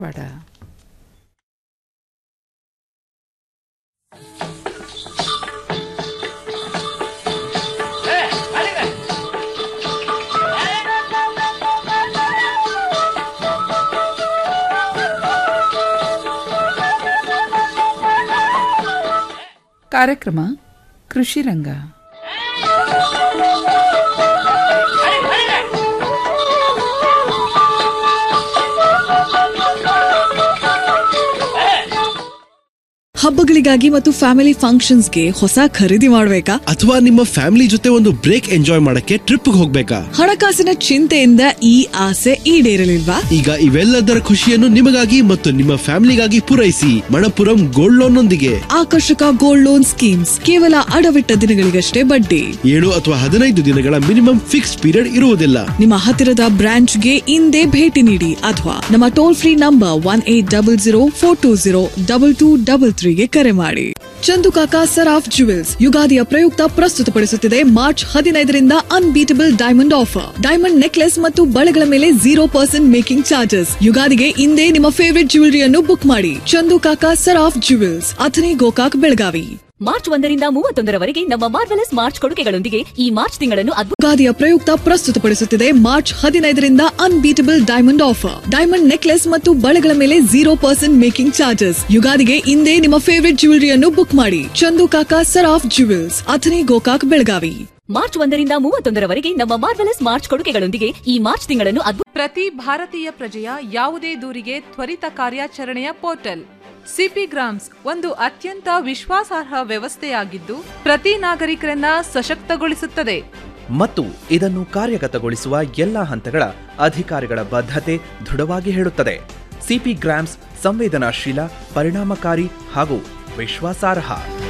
ವಡ ಕಾರ್ಯಕ್ರಮ ಕೃಷಿ ರಂಗ ಹಬ್ಬಗಳಿಗಾಗಿ ಮತ್ತು ಫ್ಯಾಮಿಲಿ ಫಂಕ್ಷನ್ಸ್ಗೆ ಹೊಸ ಖರೀದಿ ಮಾಡಬೇಕಾ ಅಥವಾ ನಿಮ್ಮ ಫ್ಯಾಮಿಲಿ ಜೊತೆ ಒಂದು ಬ್ರೇಕ್ ಎಂಜಾಯ್ ಮಾಡಕ್ಕೆ ಟ್ರಿಪ್ ಹೋಗ್ಬೇಕಾ ಹಣಕಾಸಿನ ಚಿಂತೆಯಿಂದ ಈ ಆಸೆ ಈಡೇರಲಿಲ್ವಾ ಈಗ ಇವೆಲ್ಲದರ ಖುಷಿಯನ್ನು ನಿಮಗಾಗಿ ಮತ್ತು ನಿಮ್ಮ ಫ್ಯಾಮಿಲಿಗಾಗಿ ಪೂರೈಸಿ ಮಣಪುರಂ ಗೋಲ್ಡ್ ಲೋನ್ ನೊಂದಿಗೆ ಆಕರ್ಷಕ ಗೋಲ್ಡ್ ಲೋನ್ ಸ್ಕೀಮ್ಸ್ ಕೇವಲ ಅಡವಿಟ್ಟ ದಿನಗಳಿಗಷ್ಟೇ ಬಡ್ಡಿ ಏಳು ಅಥವಾ ಹದಿನೈದು ದಿನಗಳ ಮಿನಿಮಮ್ ಫಿಕ್ಸ್ ಪೀರಿಯಡ್ ಇರುವುದಿಲ್ಲ ನಿಮ್ಮ ಹತ್ತಿರದ ಬ್ರಾಂಚ್ಗೆ ಇಂದೇ ಭೇಟಿ ನೀಡಿ ಅಥವಾ ನಮ್ಮ toll free number one eight double zero four two zero double two double ತ್ರೀಗೆ ಕರೆ ಮಾಡಿ ಚಂದು ಕಾಕ ಸರಾಫ್ ಜುವೆಲ್ಸ್ ಯುಗಾದಿಯ ಪ್ರಯುಕ್ತ ಪ್ರಸ್ತುತಪಡಿಸುತ್ತಿದೆ ಮಾರ್ಚ್ ಹದಿನೈದರಿಂದ unbeatable diamond offer diamond necklace ಮತ್ತು ಬಳೆಗಳ ಮೇಲೆ ಜೀರೋ ಪರ್ಸೆಂಟ್ ಮೇಕಿಂಗ್ ಚಾರ್ಜಸ್ ಯುಗಾದಿಗೆ ಇಂದೇ ನಿಮ್ಮ ಫೇವರಿಟ್ ಜ್ಯುವೆಲರಿಯನ್ನು ಬುಕ್ ಮಾಡಿ ಚಂದು ಕಾಕ ಸರಾಫ್ ಜುವೆಲ್ಸ್ ಅಥನಿ ಗೋಕಾಕ್ ಬೆಳಗಾವಿ ಮಾರ್ಚ್ ಒಂದರಿಂದ ಮೂವತ್ತೊಂದರವರೆಗೆ ನಮ್ಮ ಮಾರ್ವೆಲಸ್ ಮಾರ್ಚ್ ಕೊಡುಗೆಗಳೊಂದಿಗೆ ಈ ಮಾರ್ಚ್ ತಿಂಗಳನ್ನು ಅದ್ಭುತ ಯುಗಾದಿಯ ಪ್ರಯುಕ್ತ ಪ್ರಸ್ತುತಪಡಿಸುತ್ತಿದೆ ಮಾರ್ಚ್ ಹದಿನೈದರಿಂದ unbeatable diamond offer diamond necklace ಮತ್ತು ಬಳೆಗಳ ಮೇಲೆ ಜೀರೋ ಪರ್ಸೆಂಟ್ ಮೇಕಿಂಗ್ ಚಾರ್ಜಸ್ ಯುಗಾದಿಗೆ ಇಂದೇ ನಿಮ್ಮ ಫೇವರಿಟ್ ಜ್ಯುವೆಲರಿಯನ್ನು ಬುಕ್ ಮಾಡಿ ಚಂದು ಕಾಕ ಸರಾಫ್ ಜುವೆಲ್ಸ್ ಅಥನಿ ಗೋಕಾಕ್ ಬೆಳಗಾವಿ ಮಾರ್ಚ್ ಒಂದರಿಂದ ಮೂವತ್ತೊಂದರವರೆಗೆ ನಮ್ಮ ಮಾರ್ವೆಲಸ್ ಮಾರ್ಚ್ ಕೊಡುಗೆಗಳೊಂದಿಗೆ ಈ ಮಾರ್ಚ್ ತಿಂಗಳನ್ನು ಅದ್ಭುತ ಪ್ರತಿ ಭಾರತೀಯ ಪ್ರಜೆಯ ಯಾವುದೇ ದೂರಿಗೆ ತ್ವರಿತ ಕಾರ್ಯಾಚರಣೆಯ ಪೋರ್ಟಲ್ ಸಿಪಿ ಗ್ರಾಮ್ಸ್ ಒಂದು ಅತ್ಯಂತ ವಿಶ್ವಾಸಾರ್ಹ ವ್ಯವಸ್ಥೆಯಾಗಿದ್ದು ಪ್ರತಿ ನಾಗರಿಕರನ್ನ ಸಶಕ್ತಗೊಳಿಸುತ್ತದೆ ಮತ್ತು ಇದನ್ನು ಕಾರ್ಯಗತಗೊಳಿಸುವ ಎಲ್ಲಾ ಹಂತಗಳ ಅಧಿಕಾರಿಗಳ ಬದ್ಧತೆ ದೃಢವಾಗಿ ಹೇಳುತ್ತದೆ ಸಿಪಿ ಗ್ರಾಮ್ಸ್ ಸಂವೇದನಾಶೀಲ ಪರಿಣಾಮಕಾರಿ ಹಾಗೂ ವಿಶ್ವಾಸಾರ್ಹ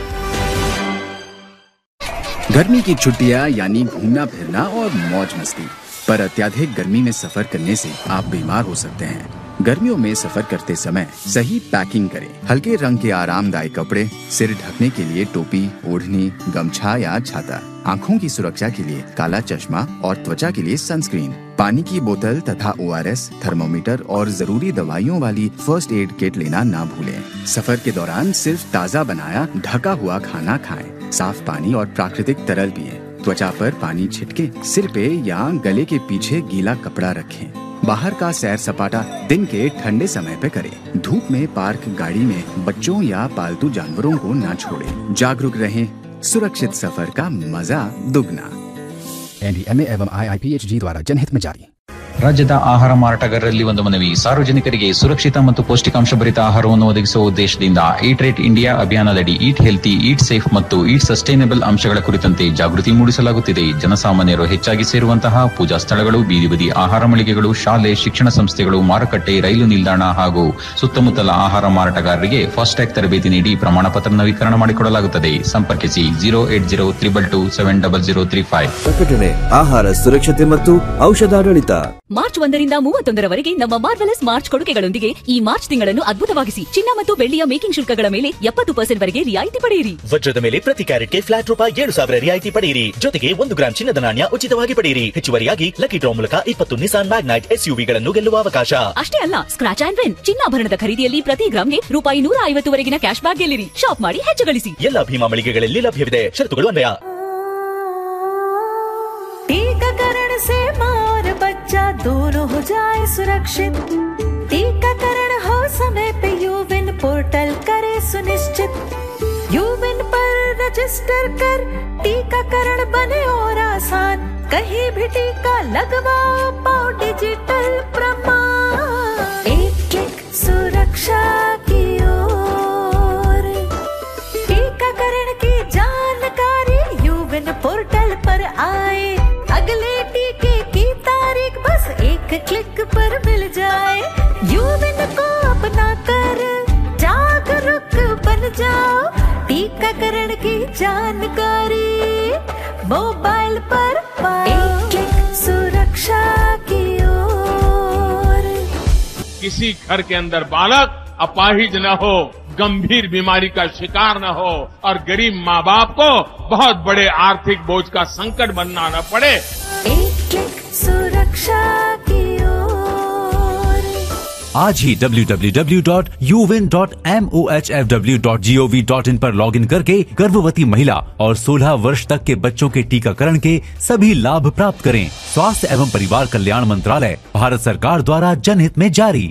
गर्मी की छुट्टियां यानी घूमना फिरना और मौज मस्ती पर अत्याधिक गर्मी में सफर करने से आप बीमार हो सकते हैं गर्मियों में सफर करते समय सही पैकिंग करें हल्के रंग के आरामदायी कपड़े सिर ढकने के लिए टोपी ओढ़नी गमछा या छाता आँखों की सुरक्षा के लिए काला चश्मा और त्वचा के लिए सनस्क्रीन पानी की बोतल तथा ओ थर्मोमीटर और जरूरी दवाइयों वाली फर्स्ट एड किट लेना ना भूलें सफर के दौरान सिर्फ ताज़ा बनाया ढका हुआ खाना खाएं साफ पानी और प्राकृतिक तरल पिए त्वचा पर पानी छिटके सिर पे या गले के पीछे गीला कपड़ा रखें बाहर का सैर सपाटा दिन के ठंडे समय पे करें धूप में पार्क गाड़ी में बच्चों या पालतू जानवरों को न छोड़ें जागरूक रहें सुरक्षित सफर का मजा दुगना एनडीएमए एवं आईआईपीएचजी द्वारा जनहित में जारी ರಾಜ್ಯದ ಆಹಾರ ಮಾರಾಟಗಾರರಲ್ಲಿ ಒಂದು ಮನವಿ ಸಾರ್ವಜನಿಕರಿಗೆ ಸುರಕ್ಷಿತ ಮತ್ತು ಪೌಷ್ಟಿಕಾಂಶ ಭರಿತ ಆಹಾರವನ್ನು ಒದಗಿಸುವ ಉದ್ದೇಶದಿಂದ ಈಟ್ ರೇಟ್ ಇಂಡಿಯಾ ಅಭಿಯಾನದಡಿ ಈಟ್ ಹೆಲ್ತಿ ಈಟ್ ಸೇಫ್ ಮತ್ತು ಈಟ್ ಸಸ್ಟೈನಬಲ್ ಅಂಶಗಳ ಕುರಿತಂತೆ ಜಾಗೃತಿ ಮೂಡಿಸಲಾಗುತ್ತಿದೆ ಜನಸಾಮಾನ್ಯರು ಹೆಚ್ಚಾಗಿ ಸೇರುವಂತಹ ಪೂಜಾ ಸ್ಥಳಗಳು ಬೀದಿ ಬದಿ ಆಹಾರ ಮಳಿಗೆಗಳು ಶಾಲೆ ಶಿಕ್ಷಣ ಸಂಸ್ಥೆಗಳು ಮಾರುಕಟ್ಟೆ ರೈಲು ನಿಲ್ದಾಣ ಹಾಗೂ ಸುತ್ತಮುತ್ತಲ ಆಹಾರ ಮಾರಾಟಗಾರರಿಗೆ ಫಾಸ್ಟ್ಯಾಗ್ ತರಬೇತಿ ನೀಡಿ ಪ್ರಮಾಣ ಪತ್ರ ನವೀಕರಣ ಮಾಡಿಕೊಡಲಾಗುತ್ತದೆ ಸಂಪರ್ಕಿಸಿ zero eight zero triple two seven double zero three five ಪ್ರಕಟಣೆ ಆಹಾರ ಸುರಕ್ಷತೆ ಮತ್ತು ಔಷಧಾಡಳಿತ ಮಾರ್ಚ್ ಒಂದರಿಂದ ಮೂವತ್ತೊಂದರವರೆಗೆ ನಮ್ಮ ಮಾರ್ವೆಲಸ್ ಮಾರ್ಚ್ ಕೊಡುಗೆಗಳೊಂದಿಗೆ ಈ ಮಾರ್ಚ್ ತಿಂಗಳನ್ನು ಅದ್ಭುತವಾಗಿಸಿ ಚಿನ್ನ ಮತ್ತು ಬೆಳ್ಳಿಯ ಮೇಕಿಂಗ್ ಶುಲ್ಕಗಳ ಮೇಲೆ ಎಪ್ಪತ್ತು ಪರ್ಸೆಂಟ್ ವರೆಗೆ ರಿಯಾಯಿತಿ ಪಡೆಯಿರಿ ವಜ್ರದ ಮೇಲೆ ಪ್ರತಿ ಕ್ಯಾರೆಟ್ಗೆ ಫ್ಲಾಟ್ ರೂಪಾಯಿ ಏಳು ಸಾವಿರ ರಿಯಾಯಿತಿ ಪಡೆಯಿರಿ ಜೊತೆಗೆ ಒಂದು ಗ್ರಾಂ ಚಿನ್ನದ ನಾಣ್ಯ ಉಚಿತವಾಗಿ ಪಡೆಯಿರಿ ಹೆಚ್ಚುವರಿಯಾಗಿ ಲಕ್ಕಿ ಡ್ರಾ ಮೂಲಕ ಇಪ್ಪತ್ತು ನಿಸಾನ್ ಮ್ಯಾಗ್ನೈಟ್ ಎಸ್ಯುವಿಗಳನ್ನು ಗೆಲ್ಲುವ ಅವಕಾಶ ಅಷ್ಟೇ ಅಲ್ಲ ಸ್ಕ್ರಾಚ್ ಆಂಡ್ ವಿನ್ ಚಿನ್ನಾಭರಣದ ಖರೀದಿಯಲ್ಲಿ ಪ್ರತಿ ಗ್ರಾಮ್ಗೆ ರೂಪಾಯಿ ನೂರ ಐವತ್ತುವರೆಗಿನ ಕ್ಯಾಶ್ ಬ್ಯಾಕ್ ಗೆಲ್ಲಿರಿ ಶಾಪ್ ಮಾಡಿ ಹೆಚ್ಚು ಗಳಿಸಿ ಎಲ್ಲ ಭೀಮಾ ಮಳಿಗೆಗಳಲ್ಲಿ ಲಭ್ಯವಿದೆ ಷರತ್ತುಗಳು ಅನ್ವಯ टीकाकरण से माँ और बच्चा दोनों हो जाए सुरक्षित टीकाकरण हो समय पे यूविन पोर्टल करे सुनिश्चित यूविन पर रजिस्टर कर टीकाकरण बने और आसान कहीं भी टीका लगवाओ पाओ डिजिटल प्रमाण एक क्लिक सुरक्षा की ओर टीकाकरण की जानकारी यूविन पोर्टल पर आए अगले टीके की तारीख बस एक क्लिक पर मिल जाए यूविन को अपना कर जागरूक बन जाओ टीकाकरण की जानकारी मोबाइल पर पाओ एक क्लिक सुरक्षा की ओर किसी घर के अंदर बालक अपाहिज न हो गंभीर बीमारी का शिकार न हो और गरीब माँ बाप को बहुत बड़े आर्थिक बोझ का संकट बनना न पड़े एक क्लिक सुरक्षा की ओर आज ही www.uvin.mohfw.gov.in पर लॉगिन करके गर्भवती महिला और 16 वर्ष तक के बच्चों के टीकाकरण के सभी लाभ प्राप्त करें स्वास्थ्य एवं परिवार कल्याण मंत्रालय भारत सरकार द्वारा जनहित में जारी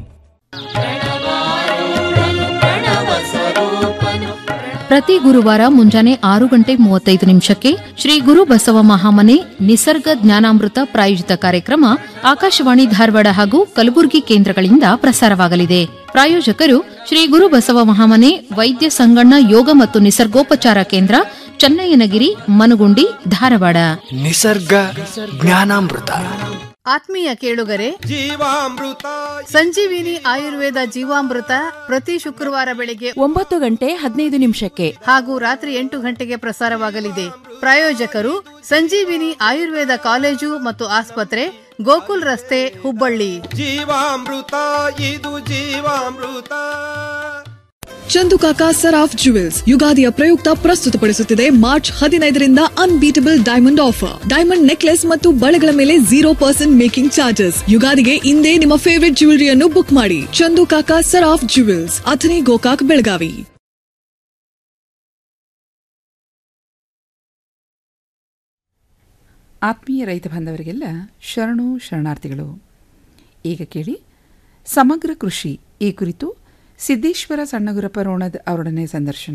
ಪ್ರತಿ ಗುರುವಾರ ಮುಂಜಾನೆ ಆರು ಗಂಟೆ ಮೂವತ್ತೈದು ನಿಮಿಷಕ್ಕೆ ಶ್ರೀ ಗುರು ಬಸವ ಮಹಾಮನೆ ನಿಸರ್ಗ ಜ್ಞಾನಾಮೃತ ಪ್ರಾಯೋಜಿತ ಕಾರ್ಯಕ್ರಮ ಆಕಾಶವಾಣಿ ಧಾರವಾಡ ಹಾಗೂ ಕಲಬುರಗಿ ಕೇಂದ್ರಗಳಿಂದ ಪ್ರಸಾರವಾಗಲಿದೆ ಪ್ರಾಯೋಜಕರು ಶ್ರೀ ಗುರು ಬಸವ ಮಹಾಮನೆ ವೈದ್ಯ ಸಂಗಣ್ಣ ಯೋಗ ಮತ್ತು ನಿಸರ್ಗೋಪಚಾರ ಕೇಂದ್ರ ಚನ್ನಯ್ಯನಗಿರಿ ಮನುಗುಂಡಿ ಧಾರವಾಡ ನಿಸರ್ಗ ಜ್ಞಾನಾಮೃತ ಆತ್ಮೀಯ ಕೇಳುಗರೆ ಜೀವಾಮೃತ ಸಂಜೀವಿನಿ ಆಯುರ್ವೇದ ಜೀವಾಮೃತ ಪ್ರತಿ ಶುಕ್ರವಾರ ಬೆಳಿಗ್ಗೆ ಒಂಬತ್ತು ಗಂಟೆ ಹದಿನೈದು ನಿಮಿಷಕ್ಕೆ ಹಾಗೂ ರಾತ್ರಿ ಎಂಟು ಗಂಟೆಗೆ ಪ್ರಸಾರವಾಗಲಿದೆ ಪ್ರಾಯೋಜಕರು ಸಂಜೀವಿನಿ ಆಯುರ್ವೇದ ಕಾಲೇಜು ಮತ್ತು ಆಸ್ಪತ್ರೆ ಗೋಕುಲ್ ರಸ್ತೆ ಹುಬ್ಬಳ್ಳಿ ಜೀವಾಮೃತ ಇದು ಜೀವಾಮೃತ ಚಂದುಕಾಕ ಸರಾಫ್ ಜುವೆಲ್ಸ್ ಯುಗಾದಿಯ ಪ್ರಯುಕ್ತ ಪ್ರಸ್ತುತಪಡಿಸುತ್ತಿದೆ ಮಾರ್ಚ್ ಹದಿನೈದರಿಂದ unbeatable diamond offer diamond necklace ಮತ್ತು ಬಳೆಗಳ ಮೇಲೆ ಜೀರೋ ಪರ್ಸೆಂಟ್ ಮೇಕಿಂಗ್ ಚಾರ್ಜಸ್ ಯುಗಾದಿಗೆ ಇಂದೇ ನಿಮ್ಮ ಫೇವರಿಟ್ ಜ್ಯುವೆಲರಿಯನ್ನು ಬುಕ್ ಮಾಡಿ ಚಂದುಕಾಕ ಸರಾಫ್ ಜುವೆಲ್ಸ್ ಅಥನಿ ಗೋಕಾಕ್ ಬೆಳಗಾವಿ ಆತ್ಮೀಯ ರೈತ ಬಾಂಧವರಿಗೆಲ್ಲ ಶರಣು ಶರಣಾರ್ಥಿಗಳು ಈಗ ಕೇಳಿ ಸಮಗ್ರ ಕೃಷಿ ಈ ಕುರಿತು ಸಿದ್ದೇಶ್ವರ ಸಣ್ಣಗುರಪ್ಪ ರೋಣದ್ ಅವರೊಡನೆ ಸಂದರ್ಶನ